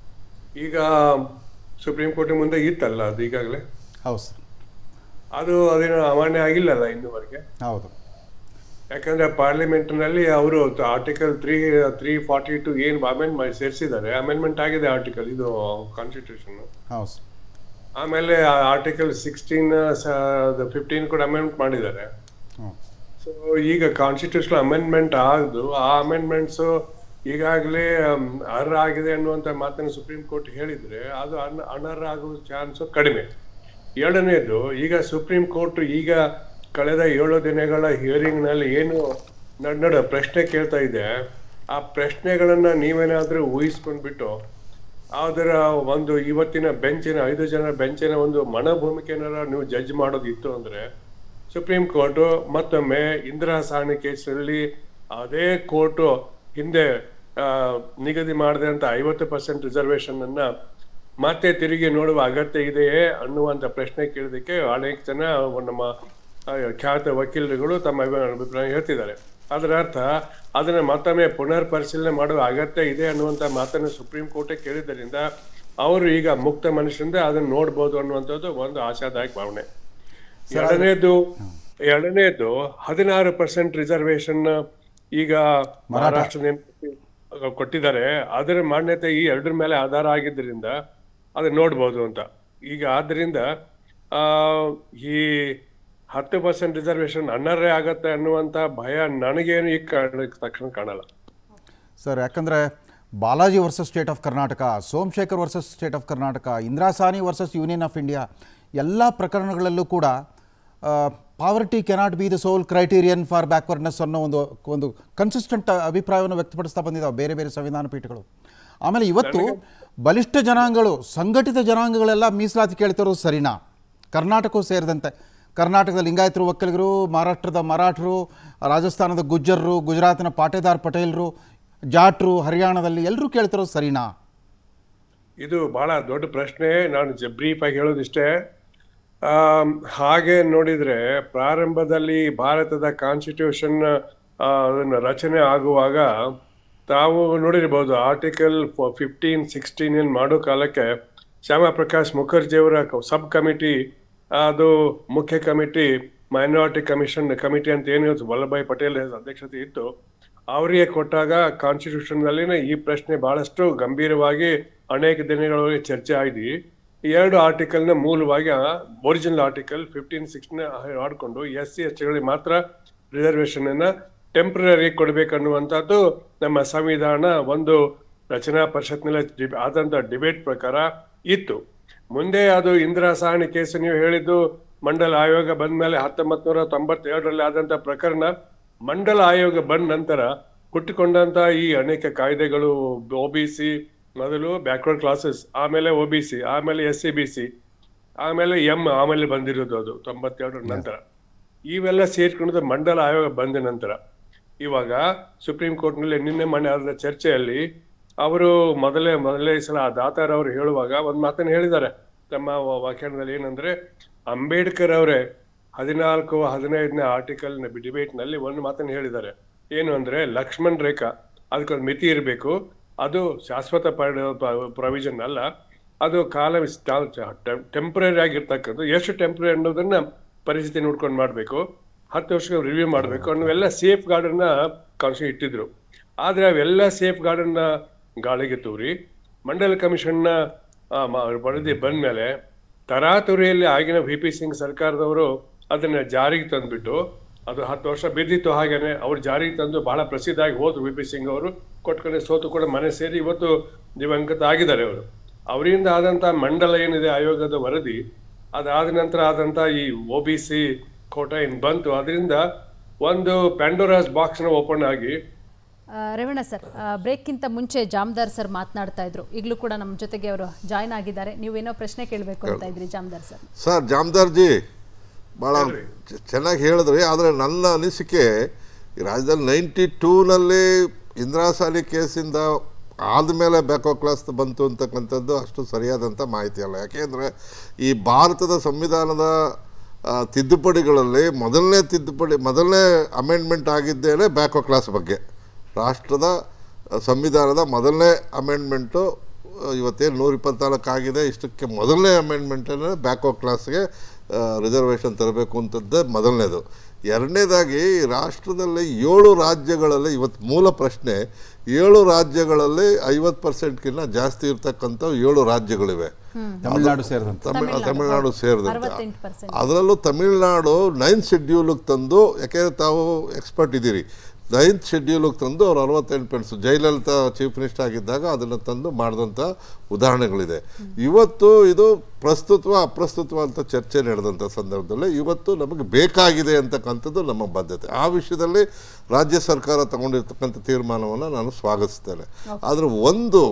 ಈಗ ಸುಪ್ರೀಂ ಕೋರ್ಟ್ ಮುಂದೆ ಇತ್ತಲ್ಲ ಅದು ಈಗಾಗಲೇ ಹೌದು ಸರ್ ಅದು ಅದೇನು ಅಮಾನ್ಯ ಆಗಿಲ್ಲಲ್ಲ ಇನ್ನುವರೆಗೆ ಹೌದು ಯಾಕಂದ್ರೆ ಪಾರ್ಲಿಮೆಂಟ್ನಲ್ಲಿ ಅವರು article three three forty two ಏನು ಅಮೆಂಡ್ ಸೇರಿಸಿದ್ದಾರೆ ಅಮೆಂಡ್ಮೆಂಟ್ ಆಗಿದೆ ಆರ್ಟಿಕಲ್ ಇದು ಕಾನ್ಸ್ಟಿಟ್ಯೂಷನ್ ಹೌದು ಸರ್ ಆಮೇಲೆ ಆರ್ಟಿಕಲ್ ಸಿಕ್ಸ್ಟೀನ್ ಫಿಫ್ಟೀನ್ ಕೂಡ ಅಮೆಂಡ್ ಮಾಡಿದ್ದಾರೆ ಹ್ಞೂ ಸೊ ಈಗ ಕಾನ್ಸ್ಟಿಟ್ಯೂಷನ್ ಅಮೆಂಡ್ಮೆಂಟ್ ಆಗದು ಆ ಅಮೆಂಡ್ಮೆಂಟ್ಸ್ ಈಗಾಗಲೇ ಅರ್ಹ ಆಗಿದೆ ಅನ್ನುವಂಥ ಮಾತನ್ನು ಸುಪ್ರೀಂ ಕೋರ್ಟ್ ಹೇಳಿದ್ರೆ ಅದು ಅನ್ ಅನರ್ಹ ಆಗುವ ಚಾನ್ಸು ಕಡಿಮೆ ಎರಡನೇದು ಈಗ ಸುಪ್ರೀಂ ಕೋರ್ಟ್ ಈಗ ಕಳೆದ ಏಳು ದಿನಗಳ ಹಿಯರಿಂಗ್ನಲ್ಲಿ ಏನು ನಡ್ ನಡ ಪ್ರಶ್ನೆ ಕೇಳ್ತಾ ಇದೆ ಆ ಪ್ರಶ್ನೆಗಳನ್ನ ನೀವೇನಾದ್ರೂ ಊಹಿಸ್ಕೊಂಡ್ಬಿಟ್ಟು ಅದರ ಒಂದು ಇವತ್ತಿನ ಬೆಂಚಿನ ಐದು ಜನ ಬೆಂಚಿನ ಒಂದು ಮನೋಭೂಮಿಕೆನಾರ ನೀವು ಜಡ್ಜ್ ಮಾಡೋದಿತ್ತು ಅಂದ್ರೆ ಸುಪ್ರೀಂ ಕೋರ್ಟು ಮತ್ತೊಮ್ಮೆ ಇಂದಿರಾ ಸಾಹನಿ ಕೇಸಲ್ಲಿ ಅದೇ ಕೋರ್ಟು ಹಿಂದೆ ಆ, ನಿಗದಿ ಮಾಡಿದೆ ಅಂತ ಐವತ್ತು ಪರ್ಸೆಂಟ್ ರಿಸರ್ವೇಶನ್ ಅನ್ನ ಮತ್ತೆ ತಿರುಗಿ ನೋಡುವ ಅಗತ್ಯ ಇದೆಯೇ ಅನ್ನುವಂಥ ಪ್ರಶ್ನೆ ಕೇಳೋದಕ್ಕೆ ಅನೇಕ ಜನ ನಮ್ಮ ಆ, ಖ್ಯಾತ ವಕೀಲರುಗಳು ತಮ್ಮ ಅಭಿ- ಅಭಿಪ್ರಾಯ ಹೇಳ್ತಿದ್ದಾರೆ ಅದರ ಅರ್ಥ ಅದನ್ನ ಮತ್ತೊಮ್ಮೆ ಪುನರ್ ಪರಿಶೀಲನೆ ಮಾಡುವ ಅಗತ್ಯ ಇದೆ ಅನ್ನುವಂಥ ಮಾತನ್ನು ಸುಪ್ರೀಂ ಕೋರ್ಟೇ ಕೇಳಿದ್ದರಿಂದ ಅವರು ಈಗ ಮುಕ್ತ ಮನುಷ್ಯರಿಂದ ಅದನ್ನ ನೋಡ್ಬೋದು ಅನ್ನುವಂಥದ್ದು ಒಂದು ಆಶಾದಾಯಕ ಭಾವನೆ ಎರಡನೇದು ಎರಡನೇದು ಹದಿನಾರು ಪರ್ಸೆಂಟ್ ರಿಸರ್ವೇಶನ್ ಈಗ ಮಹಾರಾಷ್ಟ್ರ ಕೊಟ್ಟಿದ್ದಾರೆ ಅದರ ಮಾನ್ಯತೆ ಈ ಎರಡರ ಮೇಲೆ ಆಧಾರ ಆಗಿದ್ದರಿಂದ ಅದನ್ನ ನೋಡ್ಬೋದು ಅಂತ ಈಗ ಆದ್ರಿಂದ ಆ ಈ ಹತ್ತು ಪರ್ಸೆಂಟ್ ರಿಸರ್ವೇಶನ್ ಅನರ್ಹ ಆಗತ್ತೆ ಅನ್ನುವಂತ ಭಯ ನನಗೇನು ಈಗ ಕಾಣ- ತಕ್ಷಣ ಕಾಣಲ್ಲ ಸರ್ ಯಾಕಂದರೆ Balaji versus state of Karnataka Somashekar versus state of Karnataka Indira Sawhney versus union of India ಎಲ್ಲ ಪ್ರಕರಣಗಳಲ್ಲೂ ಕೂಡ poverty cannot be the sole criterion for backwardness ಅನ್ನೋ ಒಂದು ಒಂದು ಕನ್ಸಿಸ್ಟೆಂಟ್ ಅಭಿಪ್ರಾಯವನ್ನು ವ್ಯಕ್ತಪಡಿಸ್ತಾ ಬಂದಿದ್ದಾವೆ ಬೇರೆ ಬೇರೆ ಸಂವಿಧಾನ ಪೀಠಗಳು ಆಮೇಲೆ ಇವತ್ತು ಬಲಿಷ್ಠ ಜನಾಂಗಗಳು ಸಂಘಟಿತ ಜನಾಂಗಗಳೆಲ್ಲ ಮೀಸಲಾತಿ ಕೇಳ್ತಿರೋದು ಸರಿನಾ ಕರ್ನಾಟಕವೂ ಸೇರಿದಂತೆ ಕರ್ನಾಟಕದ ಲಿಂಗಾಯತರು ಒಕ್ಕಲಿಗರು ಮಹಾರಾಷ್ಟ್ರದ ಮರಾಠರು ರಾಜಸ್ಥಾನದ ಗುಜ್ಜರರು ಗುಜರಾತಿನ ಪಾಟೇದಾರ್ ಪಟೇಲ್ರು ಜಾಟ್ರು ಹರಿಯಾಣದಲ್ಲಿ ಎಲ್ಲರೂ ಕೇಳ್ತಿರೋದು ಸರಿನಾ ಇದು ಬಹಳ ದೊಡ್ಡ ಪ್ರಶ್ನೆ ನಾನು ಬ್ರೀಫ್ ಆಗಿ ಹೇಳೋದಿಷ್ಟೇ ಆಮ್, ಹಾಗೆ ನೋಡಿದ್ರೆ ಪ್ರಾರಂಭದಲ್ಲಿ ಭಾರತದ ಕಾನ್ಸ್ಟಿಟ್ಯೂಷನ್ ಆ, ಅದನ್ನ ರಚನೆ ಆಗುವಾಗ ತಾವು ನೋಡಿರ್ಬೋದು ಆರ್ಟಿಕಲ್ ಫಿಫ್ಟೀನ್ ಸಿಕ್ಸ್ಟೀನ್ ಏನ್ ಮಾಡೋ ಕಾಲಕ್ಕೆ ಶ್ಯಾಮ ಪ್ರಕಾಶ್ ಮುಖರ್ಜಿಯವರ ಸಬ್ ಕಮಿಟಿ ಅದು ಮುಖ್ಯ ಕಮಿಟಿ ಮೈನಾರಿಟಿ ಕಮಿಷನ್ ಕಮಿಟಿ ಅಂತ ಏನು ವಲ್ಲಭಾಯ್ ಪಟೇಲ್ ಅಧ್ಯಕ್ಷತೆ ಇತ್ತು ಅವರಿಗೆ ಕೊಟ್ಟಾಗ ಕಾನ್ಸ್ಟಿಟ್ಯೂಷನ್ ನಲ್ಲಿನೇ ಈ ಪ್ರಶ್ನೆ ಬಹಳಷ್ಟು ಗಂಭೀರವಾಗಿ ಅನೇಕ ದಿನಗಳವರೆಗೆ ಚರ್ಚೆ ಆಗಿ ಈ ಎರಡು ಆರ್ಟಿಕಲ್ನ ಮೂಲವಾಗಿ ಒರಿಜಿನಲ್ ಆರ್ಟಿಕಲ್ ಫಿಫ್ಟೀನ್ ಸಿಕ್ಸ್ನ ಆಡ್ಕೊಂಡು ಎಸ್ ಸಿ ಎಸ್ ಟಿಗಳಿಗೆ ಮಾತ್ರ ರಿಸರ್ವೇಶನ್ ಅನ್ನ ಟೆಂಪ್ರರಿ ಕೊಡ್ಬೇಕನ್ನುವಂಥದ್ದು ನಮ್ಮ ಸಂವಿಧಾನ ಒಂದು ರಚನಾ ಪರಿಷತ್ನಲ್ಲಿ ಡಿ- ಆದಂತ ಡಿಬೇಟ್ ಪ್ರಕಾರ ಇತ್ತು ಮುಂದೆ ಅದು ಇಂದಿರಾ ಸಾಹಣಿ ಕೇಸು ನೀವು ಹೇಳಿದ್ದು ಮಂಡಲ ಆಯೋಗ ಬಂದ ಮೇಲೆ ಹತ್ತೊಂಬತ್ ನೂರ ತೊಂಬತ್ತೇಳರಲ್ಲಿ ಆದಂತ ಪ್ರಕರಣ ಮಂಡಲ ಆಯೋಗ ಬಂದ ನಂತರ ಹುಟ್ಟಿಕೊಂಡಂತ ಈ ಅನೇಕ ಕಾಯ್ದೆಗಳು ಒ ಬಿ ಸಿ ಮೊದಲು ಬ್ಯಾಕ್ವರ್ಡ್ ಕ್ಲಾಸಸ್ ಆಮೇಲೆ ಒ ಬಿ ಸಿ ಆಮೇಲೆ ಎಸ್ ಸಿ ಬಿ ಸಿ ಆಮೇಲೆ ಎಂ ಆಮೇಲೆ ಬಂದಿರೋದು ಅದು ತೊಂಬತ್ತೆರಡರ ನಂತರ ಇವೆಲ್ಲ ಸೇರ್ಕೊಂಡು ಮಂಡಲ ಆಯೋಗ ಬಂದ ನಂತರ ಇವಾಗ ಸುಪ್ರೀಂ ಕೋರ್ಟ್ನಲ್ಲಿ ನಿನ್ನೆ ಮೊನ್ನೆ ಆದ ಚರ್ಚೆಯಲ್ಲಿ ಅವರು ಮೊದಲೇ ಮೊದಲೇ ಸಲ ಆ ದಾತಾರ್ ಅವರು ಹೇಳುವಾಗ ಒಂದು ಮಾತನ್ನು ಹೇಳಿದ್ದಾರೆ ತಮ್ಮ ವ- ವ್ಯಾಖ್ಯಾನದಲ್ಲಿ ಏನಂದ್ರೆ ಅಂಬೇಡ್ಕರ್ ಅವರೇ ಹದಿನಾಲ್ಕು ಹದಿನೈದನೇ ಆರ್ಟಿಕಲ್ ಡಿಬೇಟ್ ನಲ್ಲಿ ಒಂದು ಮಾತನ್ನು ಹೇಳಿದ್ದಾರೆ ಏನು ಅಂದ್ರೆ ಲಕ್ಷ್ಮಣ್ ರೇಖಾ ಅದಕ್ಕೊಂದು ಮಿತಿ ಇರಬೇಕು ಅದು ಶಾಶ್ವತ ಪ್ರೊವಿಷನ್ ಅಲ್ಲ ಅದು ಕಾಲ ಟೆಂಪ್ರರಿ ಆಗಿರ್ತಕ್ಕಂಥ ಎಷ್ಟು ಟೆಂಪ್ರರಿ ಅನ್ನೋದನ್ನ ಪರಿಸ್ಥಿತಿ ನೋಡ್ಕೊಂಡು ಮಾಡಬೇಕು ಹತ್ತು ವರ್ಷಕ್ಕೆ ರಿವ್ಯೂ ಮಾಡಬೇಕು ಅನ್ನೋವೆಲ್ಲ ಸೇಫ್ ಗಾರ್ಡನ್ನ ಕಾನ್ಸ್ಟಿಟ್ಯೂಷನ್ ಇಟ್ಟಿದ್ರು ಆದ್ರೆ ಅವೆಲ್ಲ ಸೇಫ್ ಗಾರ್ಡನ್ನ ಗಾಳಿಗೆ ತೂರಿ ಮಂಡಲ ಕಮಿಷನ್ನ ಆ, ಮ- ವರದಿ ಬಂದ್ಮೇಲೆ ತರಾತುರಿಯಲ್ಲಿ ಆಗಿನ ವಿ ಪಿ ಸಿಂಗ್ ಸರ್ಕಾರದವರು ಅದನ್ನ ಜಾರಿಗೆ ತಂದ್ಬಿಟ್ಟು ಅದು ಹತ್ತು ವರ್ಷ ಬಿದ್ದಿತ್ತು ಹಾಗೇನೆ ಅವ್ರು ಜಾರಿಗೆ ತಂದು ಬಹಳ ಪ್ರಸಿದ್ಧ ಆಗಿ ಹೋದ್ರು ವಿ ಪಿ ಸಿಂಗ್ ಅವರು ಕೊಟ್ಕೊಂಡು ಸೋತು ಕೂಡ ಮನೆ ಸೇರಿ ಇವತ್ತು ದಿವಂಗತ ಆಗಿದ್ದಾರೆ ಅವರು ಅವರಿಂದ ಆದಂತ ಮಂಡಲ ಏನಿದೆ ಆಯೋಗದ ವರದಿ ಅದಾದ ನಂತರ ಆದಂತ ಈ ಒ ಬಿ ಸಿ ಕೋಟ ಏನ್ ಬಂತು ಅದರಿಂದ ಒಂದು ಪ್ಯಾಂಡೋರಾಸ್ ಬಾಕ್ಸ್ನ ಓಪನ್ ಆಗಿ ಆ, ರೇವಣ್ಣ ಸರ್ ಬ್ರೇಕ್ಗಿಂತ ಮುಂಚೆ ಜಾಮದಾರ್ ಸರ್ ಮಾತನಾಡ್ತಾ ಇದ್ರು ಈಗಲೂ ಕೂಡ ನಮ್ಮ ಜೊತೆಗೆ ಅವರು ಜಾಯ್ನ್ ಆಗಿದ್ದಾರೆ ನೀವೇನೋ ಪ್ರಶ್ನೆ ಕೇಳಬೇಕು ಅಂತ ಇದ್ರಿ ಜಾಮದಾರ್ ಸರ್ ಸರ್ ಜಾಮದಾರ್ಜಿ ಭಾಳ ಚೆನ್ನಾಗಿ ಹೇಳಿದ್ರಿ ಆದರೆ ನನ್ನ ಅನಿಸಿಕೆ ಈ ರಾಜ್ಯದಲ್ಲಿ ನೈಂಟಿ ಟೂನಲ್ಲಿ ಇಂದಿರಾ ಸಾಲಿ ಕೇಸಿಂದ ಆದಮೇಲೆ ಬ್ಯಾಕೋ ಕ್ಲಾಸ್ ಬಂತು ಅಂತಕ್ಕಂಥದ್ದು ಅಷ್ಟು ಸರಿಯಾದಂಥ ಮಾಹಿತಿ ಅಲ್ಲ ಯಾಕೆಂದರೆ ಈ ಭಾರತದ ಸಂವಿಧಾನದ ಆ, ತಿದ್ದುಪಡಿಗಳಲ್ಲಿ ಮೊದಲನೇ ತಿದ್ದುಪಡಿ ಮೊದಲನೇ ಅಮೆಂಡ್ಮೆಂಟ್ ಆಗಿದ್ದೇನೆ ಬ್ಯಾಕೋ ಕ್ಲಾಸ್ ಬಗ್ಗೆ ರಾಷ್ಟ್ರದ ಆ, ಸಂವಿಧಾನದ ಮೊದಲನೇ ಅಮೆಂಡ್ಮೆಂಟು ಇವತ್ತೇನು ನೂರ ಇಪ್ಪತ್ನಾಲ್ಕು ಆಗಿದೆ ಇಷ್ಟಕ್ಕೆ ಮೊದಲನೇ ಅಮೆಂಡ್ಮೆಂಟನ್ನು ಬ್ಯಾಕೋ ಕ್ಲಾಸ್ಗೆ ರಿಸರ್ವೇಷನ್ ತರಬೇಕು ಅಂತದ್ದೇ ಮೊದಲನೇದು ಎರಡನೇದಾಗಿ ಈ ರಾಷ್ಟ್ರದಲ್ಲಿ ಏಳು ರಾಜ್ಯಗಳಲ್ಲಿ ಇವತ್ತು ಮೂಲ ಪ್ರಶ್ನೆ ಏಳು ರಾಜ್ಯಗಳಲ್ಲಿ ಐವತ್ತು ಪರ್ಸೆಂಟ್ಗಿಂತ ಜಾಸ್ತಿ ಇರ್ತಕ್ಕಂಥ ಏಳು ರಾಜ್ಯಗಳಿವೆ ತಮಿಳುನಾಡು ಸೇರಿದಂತೆ ತಮಿಳ್ ತಮಿಳುನಾಡು ಸೇರಿದಂತೆ ಅರವತ್ತೆಂಟು ಪರ್ಸೆಂಟ್ ಅದರಲ್ಲೂ ತಮಿಳುನಾಡು ನೈನ್ತ್ ಶೆಡ್ಯೂಲಿಗೆ ತಂದು ಯಾಕೆಂದರೆ ತಾವು ಎಕ್ಸ್ಪರ್ಟ್ ಇದ್ದೀರಿ ನೈನ್ತ್ ಶೆಡ್ಯೂಲಿಗೆ ತಂದು ಅವ್ರು ಅರವತ್ತೆಂಟು ಪೆನ್ಸು ಜಯಲಲಿತಾ ಚೀಫ್ ಮಿನಿಸ್ಟರ್ ಆಗಿದ್ದಾಗ ಅದನ್ನು ತಂದು ಮಾಡಿದಂಥ ಉದಾಹರಣೆಗಳಿದೆ ಇವತ್ತು ಇದು ಪ್ರಸ್ತುತ್ವ ಅಪ್ರಸ್ತುತ್ವ ಅಂತ ಚರ್ಚೆ ನಡೆದಂಥ ಸಂದರ್ಭದಲ್ಲಿ ಇವತ್ತು ನಮಗೆ ಬೇಕಾಗಿದೆ ಅಂತಕ್ಕಂಥದ್ದು ನಮ್ಮ ಬದ್ಧತೆ ಆ ವಿಷಯದಲ್ಲಿ ರಾಜ್ಯ ಸರ್ಕಾರ ತಗೊಂಡಿರ್ತಕ್ಕಂಥ ತೀರ್ಮಾನವನ್ನು ನಾನು ಸ್ವಾಗತಿಸ್ತೇನೆ ಆದರೆ ಒಂದು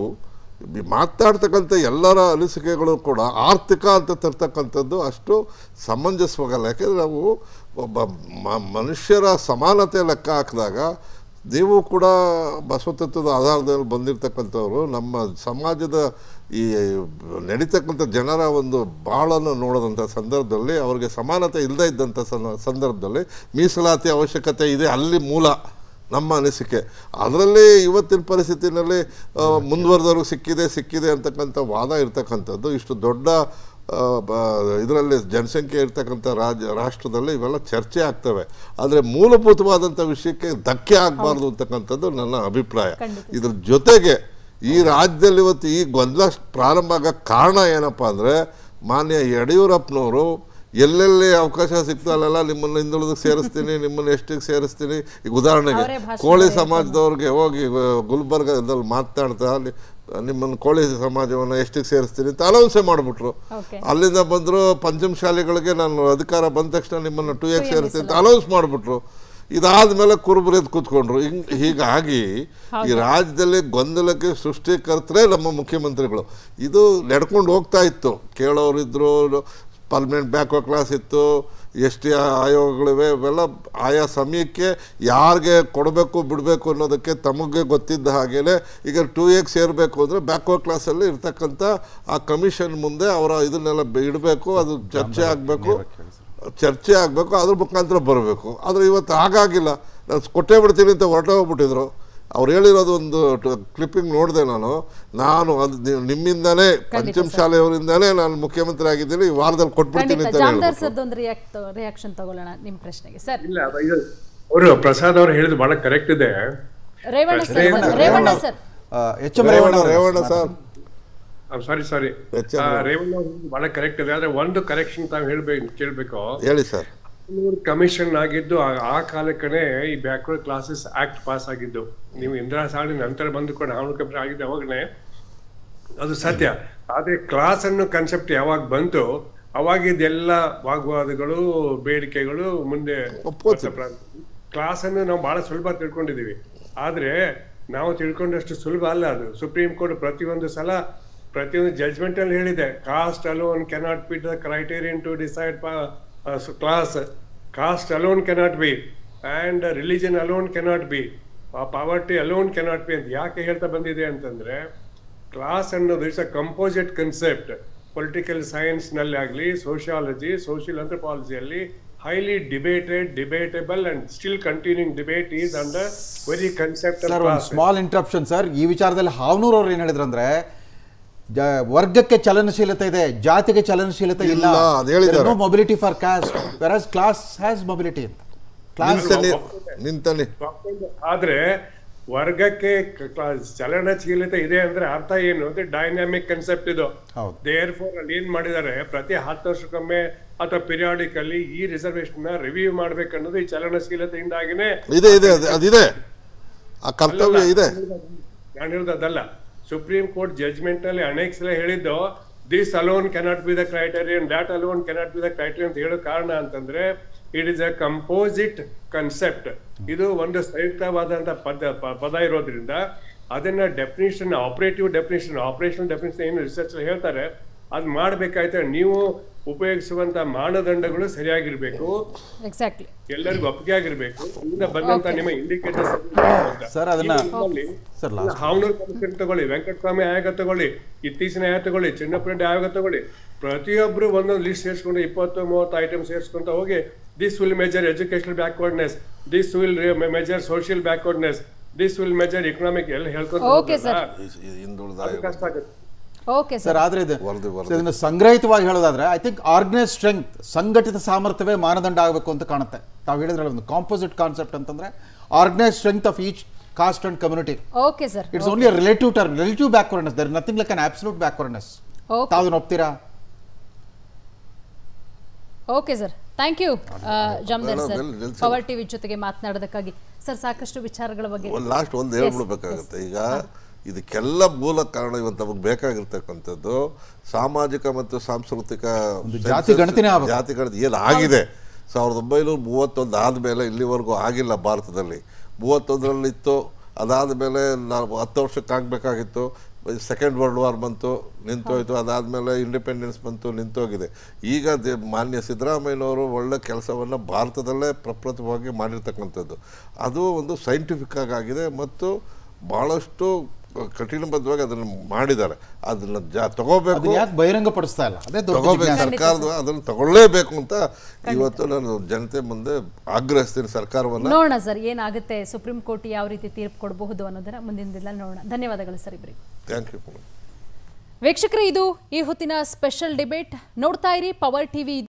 ಈ ಮಾತಾಡ್ತಕ್ಕಂಥ ಎಲ್ಲರ ಅನಿಸಿಕೆಗಳು ಕೂಡ ಆರ್ಥಿಕ ಅಂತ ತರ್ತಕ್ಕಂಥದ್ದು ಅಷ್ಟು ಸಮಂಜಸವಾಗಲ್ಲ ಯಾಕೆಂದರೆ ನಾವು ಒಬ್ಬ ಮ- ಮನುಷ್ಯರ ಸಮಾನತೆ ಲೆಕ್ಕ ಹಾಕಿದಾಗ ನೀವು ಕೂಡ ಬಸವತತ್ವದ ಆಧಾರದಲ್ಲಿ ಬಂದಿರತಕ್ಕಂಥವ್ರು ನಮ್ಮ ಸಮಾಜದ ಈ ನಡೀತಕ್ಕಂಥ ಜನರ ಒಂದು ಬಾಳನ್ನು ನೋಡೋದಂಥ ಸಂದರ್ಭದಲ್ಲಿ ಅವ್ರಿಗೆ ಸಮಾನತೆ ಇಲ್ಲದೇ ಇದ್ದಂಥ ಸನ- ಸಂದರ್ಭದಲ್ಲಿ ಮೀಸಲಾತಿ ಅವಶ್ಯಕತೆ ಇದೆ ಅಲ್ಲಿ ಮೂಲ ನಮ್ಮ ಅನಿಸಿಕೆ ಅದರಲ್ಲಿ ಇವತ್ತಿನ ಪರಿಸ್ಥಿತಿನಲ್ಲಿ ಮುಂದುವರೆದವ್ರಿಗೆ ಸಿಕ್ಕಿದೆ ಸಿಕ್ಕಿದೆ ಅಂತಕ್ಕಂಥ ವಾದ ಇರ್ತಕ್ಕಂಥದ್ದು ಇಷ್ಟು ದೊಡ್ಡ ಇದರಲ್ಲಿ ಜನಸಂಖ್ಯೆ ಇರ್ತಕ್ಕಂಥ ರಾಜ್ಯ ರಾಷ್ಟ್ರದಲ್ಲಿ ಇವೆಲ್ಲ ಚರ್ಚೆ ಆಗ್ತವೆ ಆದರೆ ಮೂಲಭೂತವಾದಂಥ ವಿಷಯಕ್ಕೆ ಧಕ್ಕೆ ಆಗಬಾರ್ದು ಅಂತಕ್ಕಂಥದ್ದು ನನ್ನ ಅಭಿಪ್ರಾಯ ಖಂಡಿತ ಇದ್ರ ಜೊತೆಗೆ ಈ ರಾಜ್ಯದಲ್ಲಿ ಇವತ್ತು ಈ ಗೊಂದಲ ಪ್ರಾರಂಭ ಆಗಕ್ಕೆ ಕಾರಣ ಏನಪ್ಪ ಅಂದರೆ ಮಾನ್ಯ ಯಡಿಯೂರಪ್ಪನವರು ಎಲ್ಲೆಲ್ಲಿ ಅವಕಾಶ ಸಿಗ್ತಾ ಅಲ್ಲೆಲ್ಲ ನಿಮ್ಮನ್ನು ಹಿಂದುಳಿದಕ್ಕೆ ಸೇರಿಸ್ತೀನಿ ನಿಮ್ಮನ್ನು ಎಷ್ಟಿಗೆ ಸೇರಿಸ್ತೀನಿ ಈಗ ಉದಾಹರಣೆಗೆ ಅವರೇ ಭಾಷಣ ಕೋಳಿ ಹೇಳ್ಕೊಂಡು. ಸಮಾಜದವ್ರಿಗೆ ಹೋಗಿ ಗ- ಗುಲ್ಬರ್ಗದಲ್ಲಿ ಮಾತನಾಡ್ತಾ ಅಲ್ಲಿ ನಿಮ್ಮನ್ನು ಕೋಳಿ ಸಮಾಜವನ್ನು ಎಷ್ಟಿಗೆ ಸೇರಿಸ್ತೀನಿ ಅಂತ ಅನೌನ್ಸೇ ಮಾಡಿಬಿಟ್ರು ಓಕೆ ಅಲ್ಲಿಂದ ಬಂದರು ಪಂಚಮ ಶಾಲೆಗಳಿಗೆ ನಾನು ಅಧಿಕಾರ ಬಂದ ತಕ್ಷಣ ನಿಮ್ಮನ್ನು ಟು ಎಕ್ಸ್ ಸೇರಿಸ್ತೀನಿ ಅಂತ ಅನೌನ್ಸ್ ಮಾಡಿಬಿಟ್ರು ಇದಾದ್ಮೇಲೆ ಕುರುಬರಿದ್ದು ಕೂತ್ಕೊಂಡ್ರು ಹಿಂಗ್ ಹೀಗಾಗಿ ಈ ರಾಜ್ಯದಲ್ಲಿ ಗೊಂದಲಕ್ಕೆ ಸೃಷ್ಟಿಕರ್ತರೇ ನಮ್ಮ ಮುಖ್ಯಮಂತ್ರಿಗಳು ಇದು ನಡ್ಕೊಂಡು ಹೋಗ್ತಾ ಇತ್ತು ಕೇಳೋರಿದ್ರು ಪರ್ಮನೆಂಟ್ ಬ್ಯಾಕ್ವರ್ಡ್ ಕ್ಲಾಸ್ ಇತ್ತು ಎಸ್ ಟಿ ಆಯೋಗಗಳಿವೆ ಇವೆಲ್ಲ ಆಯಾ ಸಮಯಕ್ಕೆ ಯಾರಿಗೆ ಕೊಡಬೇಕು ಬಿಡಬೇಕು ಅನ್ನೋದಕ್ಕೆ ತಮಗೆ ಗೊತ್ತಿದ್ದ ಹಾಗೇನೆ ಈಗ ಟೂ ಎಕ್ಸ್ ಸೇರಬೇಕು ಅಂದರೆ ಬ್ಯಾಕ್ವರ್ಡ್ ಕ್ಲಾಸಲ್ಲಿ ಇರ್ತಕ್ಕಂಥ ಆ ಕಮಿಷನ್ ಮುಂದೆ ಅವರ ಇದನ್ನೆಲ್ಲ ಬೆ- ಇಡಬೇಕು ಅದು ಚರ್ಚೆ ಆಗಬೇಕು ಚರ್ಚೆ ಆಗಬೇಕು ಅದ್ರ ಮುಖಾಂತರ ಬರಬೇಕು ಆದರೆ ಇವತ್ತು ಹಾಗಾಗಿಲ್ಲ ನಾನು ಕೊಟ್ಟೇ ಬಿಡ್ತೀನಿ ಅಂತ ಹೊರಟೋಗ್ಬಿಟ್ಟಿದ್ರು ಅವ್ರು ಹೇಳಿರೋದು ಒಂದು ಕ್ಲಿಪ್ಪಿಂಗ್ ನೋಡಿದೆ ನಾನು ನಾನು ಅದು ನಿ- ನಿಮ್ಮಿಂದಾನೇ ಪಂಚಮ ಶಾಲೆಯವರಿಂದಾನೇ ನಾನು ಮುಖ್ಯಮಂತ್ರಿ ಆಗಿದ್ದೀನಿ ಈ ವಾರದಲ್ಲಿ ಕೊಟ್ಬಿಡ್ತೀನಿ ಖಂಡಿತ ಅಂತ ಜಾಮದಾರ್ ಹೇಳ್ಬಿಟ್ರು ಸರ್ದೊಂದು ರಿಯಾಕ್ಟ್ ರಿಯಾಕ್ಷನ್ ತಗೊಳ್ಳೋಣ ನಿಮ್ಮ ಪ್ರಶ್ನೆಗೆ ಸರ್ ಇಲ್ಲ ಅದು ಇದು ಅವರು ಪ್ರಸಾದ್ ಅವ್ರು ಹೇಳಿದ್ದು ಬಹಳ ಕರೆಕ್ಟ್ ಇದೆ Revanna sir Revanna, Revanna sir H M Revanna Revanna Revanna sir sorry sorry H M Revanna ಅವ್ರು ಹೇಳಿದ್ದು ಬಹಳ ಕರೆಕ್ಟ್ ಇದೆ ಆದ್ರೆ ಒಂದು ಕರೆಕ್ಷನ್ ತಾವು ಹೇಳ್ಬೇಕು ಕೇಳ್ಬೇಕು ಹೇಳಿ ಸರ್ ಕಮಿಷನ್ ಆಗಿದ್ದು ಆ- ಆ ಕಾಲಕ್ಕನೇ ಈ ಬ್ಯಾಕ್ವರ್ಡ್ ಕ್ಲಾಸಸ್ ಆಕ್ಟ್ ಪಾಸ್ ಆಗಿದ್ದು ನೀವು ಇಂದಿರಾ ಸಾಲಿ ನಂತರ ಬಂದುಕೊಂಡು ಹಾವಣ ಕಮಿಷನ್ ಆಗಿದ್ದು ಅವಾಗನೇ ಅದು ಸತ್ಯ ಆದ್ರೆ ಕ್ಲಾಸ್ ಅನ್ನೋ ಕಾನ್ಸೆಪ್ಟ್ ಯಾವಾಗ ಬಂತು ಅವಾಗ ಇದೆಲ್ಲ ವಾಗ್ವಾದಗಳು ಬೇಡಿಕೆಗಳು ಮುಂದೆ ಒಪ್ಕೋತೀನಿ. ಕ್ಲಾಸ್ ಅನ್ನು ನಾವು ಬಹಳ ಸುಲಭ ತಿಳ್ಕೊಂಡಿದೀವಿ ಆದ್ರೆ ನಾವು ತಿಳ್ಕೊಂಡಷ್ಟು ಸುಲಭ ಅಲ್ಲ ಅದು ಸುಪ್ರೀಂ ಕೋರ್ಟ್ ಪ್ರತಿಯೊಂದು ಸಲ ಪ್ರತಿಯೊಂದು ಜಡ್ಜ್ಮೆಂಟ್ ಅಲ್ಲಿ ಹೇಳಿದೆ caste alone cannot be the criterion to decide class caste alone cannot be and religion alone cannot be poverty alone cannot be ಅಂತ ಯಾಕೆ ಹೇಳ್ತಾ ಬಂದಿದೆ ಅಂತಂದ್ರೆ ಕ್ಲಾಸ್ ಅನ್ನೋದು it's a composite concept political science ನಲ್ಲಿ ಆಗಲಿ ಸೋಷಿಯಾಲಜಿ ಸೋಷಿಯಲ್ ಅಂಥ್ರಪಾಲಜಿಯಲ್ಲಿ highly debated debatable and still continuing debate is under very concept sir ಒಂದು ಸ್ಮಾಲ್ ಇಂಟ್ರಪ್ಷನ್ ಸರ್ ಈ ವಿಚಾರದಲ್ಲಿ ಹಾವನೂರ್ ಅವ್ರು ಏನು ಹೇಳಿದ್ರು ಅಂದ್ರೆ ಜ- ವರ್ಗಕ್ಕೆ ಚಲನಶೀಲತೆ ಇದೆ ಜಾತಿಗೆ ಚಲನಶೀಲತೆ ಇಲ್ಲ ಇಲ್ಲ, ಅದ್ ಹೇಳಿದ್ದಾರೆ. Mobility for caste versus class has mobility ಅಂತ ಕ್ಲಾಸ್ ನಿಂತನೆ ನಿಂತನೆ ಆದ್ರೆ ವರ್ಗಕ್ಕೆ ಕ- ಕ್ಲ- ಚಲನಶೀಲತೆ ಇದೆ ಅಂದ್ರೆ ಅರ್ಥ ಏನು ಅಂದ್ರೆ ಡೈನಾಮಿಕ್ ಕನ್ಸೆಪ್ಟ್ ಇದು ಹೌದು. ದೇರ್ ಫೋರ್ ಅಲ್ಲಿ ಏನ್ ಮಾಡಿದ್ದಾರೆ ಪ್ರತಿ ಹತ್ತು ವರ್ಷಕ್ಕೊಮ್ಮೆ ಅಥವಾ ಪಿರಿಯಾಡಿಕ್ ಅಲ್ಲಿ ಈ ರಿಸರ್ವೇಶನ್ ನ ರಿವ್ಯೂ ಮಾಡ್ಬೇಕನ್ನೋದು ಈ ಚಲನಶೀಲತೆಯಿಂದಾಗಿನೇ ಇದೆ ಇದೆ ಅದು- ಅದಿದೆ ಆ ಕರ್ತವ್ಯ ಇದೆ ನಾನು ಹೇಳೋದು ಅದಲ್ಲ ಸುಪ್ರೀಂ ಕೋರ್ಟ್ ಜಜ್ಮೆಂಟ್ ನಲ್ಲಿ ಅನೇಕ ಸಲ ಹೇಳಿದ್ದು this alone cannot be the criterion that alone cannot be the criterion ಅಂತ ಹೇಳೋ ಕಾರಣ ಅಂತಂದ್ರೆ it is a composite concept ಇದು ಒಂದು ಸಂಯುಕ್ತವಾದಂತ ಪದ ಪ- ಪದ ಇರೋದ್ರಿಂದ ಅದನ್ನ definition operative definition operational definition ಏನು ರಿಸರ್ಚ್ ಮಾಡ್ಬೇಕಾಯ್ತು ಅದ್ ಮಾಡ್ಬೇಕಾಯ್ತು ನೀವು ಉಪಯೋಗಿಸುವಂತ ಮಾನದಂಡಗಳು ಸರಿಯಾಗಿರ್ಬೇಕು ಎಕ್ಸಾಕ್ಟ್ಲಿ ಎಲ್ಲರಿಗೂ ಒಪ್ಪಿಗೆ ಆಗಿರ್ಬೇಕು ಇಲ್ಲಿಂದ ಬಂದಂತ ನಿಮ್ಮ ಇಂಡಿಕೇಟರ್ಸ್ Sir, ಅದನ್ನ- ಸರ್ ಲಾಸ್ಟ್ ಹಾವನೂರ್ ಕಮಿಷನ್ ತಗೊಳ್ಳಿ ವೆಂಕಟಸ್ವಾಮಿ ಆಯೋಗ ತಗೊಳ್ಳಿ ಇತ್ತೀಚಿನ ಆಯೋಗ ತಗೊಳ್ಳಿ ಚಿನ್ನಪ್ಪರೆಡ್ಡಿ ಆಯೋಗ ತಗೊಳ್ಳಿ ಪ್ರತಿಯೊಬ್ರು ಒಂದೊಂದು ಲಿಸ್ಟ್ ಸೇರಿಸ್ಕೊಂಡು ಇಪ್ಪತ್ತು ಮೂವತ್ತು ಐಟಮ್ ಸೇರಿಸ್ಕೊಂತ ಹೋಗಿ this will measure educational backwardness this will measure social backwardness this will measure economic ಎಲ್ಲ ಹೇಳ್ಕೊಂತ Okay, sir. ಹೋದ್ರಲ್ಲ, ಹಿಂದುಳಿದ ಅದು ಕಷ್ಟ ಆಗುತ್ತೆ ಓಕೆ ಸರ್ ಸರ್ ಆದ್ರೆ ಇದು ವರದಿ, ವರದಿ. so ಇದನ್ನ ಸಂಗ್ರಹಿತವಾಗಿ ಹೇಳೋದಾದ್ರೆ ಐ ಥಿಂಕ್ ಆರ್ಗನೈಸ್ ಸ್ಟ್ರೆಂತ್ ಸಂಘಟಿತ ಸಾಮರ್ಥ್ಯವೇ ಮಾನದಂಡ ಆಗಬೇಕು ಅಂತ ಕಾಣುತ್ತೆ ತಾವು ಹೇಳಿದ್ರಲ್ಲ ಒಂದು ಕಾಂಪೋಸಿಟ್ ಕಾನ್ಸೆಪ್ಟ್ ಅಂತಂದ್ರೆ organise strength of each caste and community okay sir it's only relative term relative backwardness there nothing like an absolute backwardness okay ತಾವು ಅದನ್ನ ಒಪ್ತೀರಾ okay sir thank you Jamadar ಬೇಡ, ಸರ್ ನಿಲ್- ನಿಲ್ಸಿ. ಪವರ್ ಟಿವಿ ಜೊತೆಗೆ ಮಾತನಾಡೋದಕ್ಕಾಗಿ sir ಸಾಕಷ್ಟು ವಿಚಾರಗಳ ಬಗ್ಗೆ ಒಂದು ಲಾಸ್ಟ್ ಒಂದು ಹೇಳ್ಬಿಡ್ಬೇಕಾಗುತ್ತೆ ಈಗ ಇದಕ್ಕೆಲ್ಲ ಮೂಲ ಕಾರಣ ಇವತ್ತು ನಮಗೆ ಬೇಕಾಗಿರ್ತಕ್ಕಂಥದ್ದು ಸಾಮಾಜಿಕ ಮತ್ತು ಸಾಂಸ್ಕೃತಿಕ ಒಂದು ಜಾತಿ ಗಣತಿನೇ ಆಗ್ಬೇಕು. ಜಾತಿ ಗಣತಿ ಏನು ಆಗಿದೆ ಸಾವಿರದ ಒಂಬೈನೂರ ಮೂವತ್ತೊಂದು ಆದಮೇಲೆ ಇಲ್ಲಿವರೆಗೂ ಆಗಿಲ್ಲ ಭಾರತದಲ್ಲಿ ಮೂವತ್ತೊಂದರಲ್ಲಿತ್ತು ಅದಾದಮೇಲೆ ನಾವು ಹತ್ತು ವರ್ಷಕ್ಕೆ ಆಗಬೇಕಾಗಿತ್ತು ಸೆಕೆಂಡ್ ವರ್ಲ್ಡ್ ವಾರ್ ಬಂತು ನಿಂತೋಯ್ತು ಅದಾದಮೇಲೆ ಇಂಡಿಪೆಂಡೆನ್ಸ್ ಬಂತು ನಿಂತೋಗಿದೆ ಈಗ ದೇ- ಮಾನ್ಯ ಸಿದ್ದರಾಮಯ್ಯನವರು ಒಳ್ಳೆ ಕೆಲಸವನ್ನು ಭಾರತದಲ್ಲೇ ಪ್ರಪ್ರಥಮವಾಗಿ ಮಾಡಿರ್ತಕ್ಕಂಥದ್ದು ಅದು ಒಂದು ಸೈಂಟಿಫಿಕ್ ಆಗಿದೆ ಮತ್ತು ಭಾಳಷ್ಟು ಕಠಿಣಬದ್ಧವಾಗಿ ಅದನ್ನು ಮಾಡಿದ್ದಾರೆ ಅದನ್ನ ಜಾ ತಗೋಬೇಕು ಅದನ್ನ ಯಾಕೆ ಬಹಿರಂಗ ಪಡಿಸ್ತಾ ಇಲ್ಲ ಅದೇ ದೊಡ್ಡ ತಗೋಬೇಕು ಜಿಜ್ಞಾಸೆ. ಸರ್ಕಾರದ ಅದನ್ನು ತಗೊಳ್ಳೇಬೇಕು ಅಂತ ಇವತ್ತು ನಾನು ಜನತೆ ಮುಂದೆ ಆಗ್ರಹಿಸ್ತೀನಿ ಸರ್ಕಾರವನ್ನ ನೋಡೋಣ ಸರ್ ಏನಾಗುತ್ತೆ ಸುಪ್ರೀಂ ಕೋರ್ಟ್ ಯಾವ ರೀತಿ ತೀರ್ಪು ಕೊಡಬಹುದು ಅನ್ನೋದನ್ನ ಮುಂದಿನ ದಿನ ನೋಡೋಣ ಧನ್ಯವಾದಗಳು ಸರ್ ಇಬ್ಬರಿಗೆ ಥ್ಯಾಂಕ್ ಯು ವೀಕ್ಷಕರೇ ಇದು ಈ ಹೊತ್ತಿನ ಸ್ಪೆಷಲ್ ಡಿಬೇಟ್ ನೋಡ್ತಾ ಇರಿ ಪವರ್ ಟಿವಿ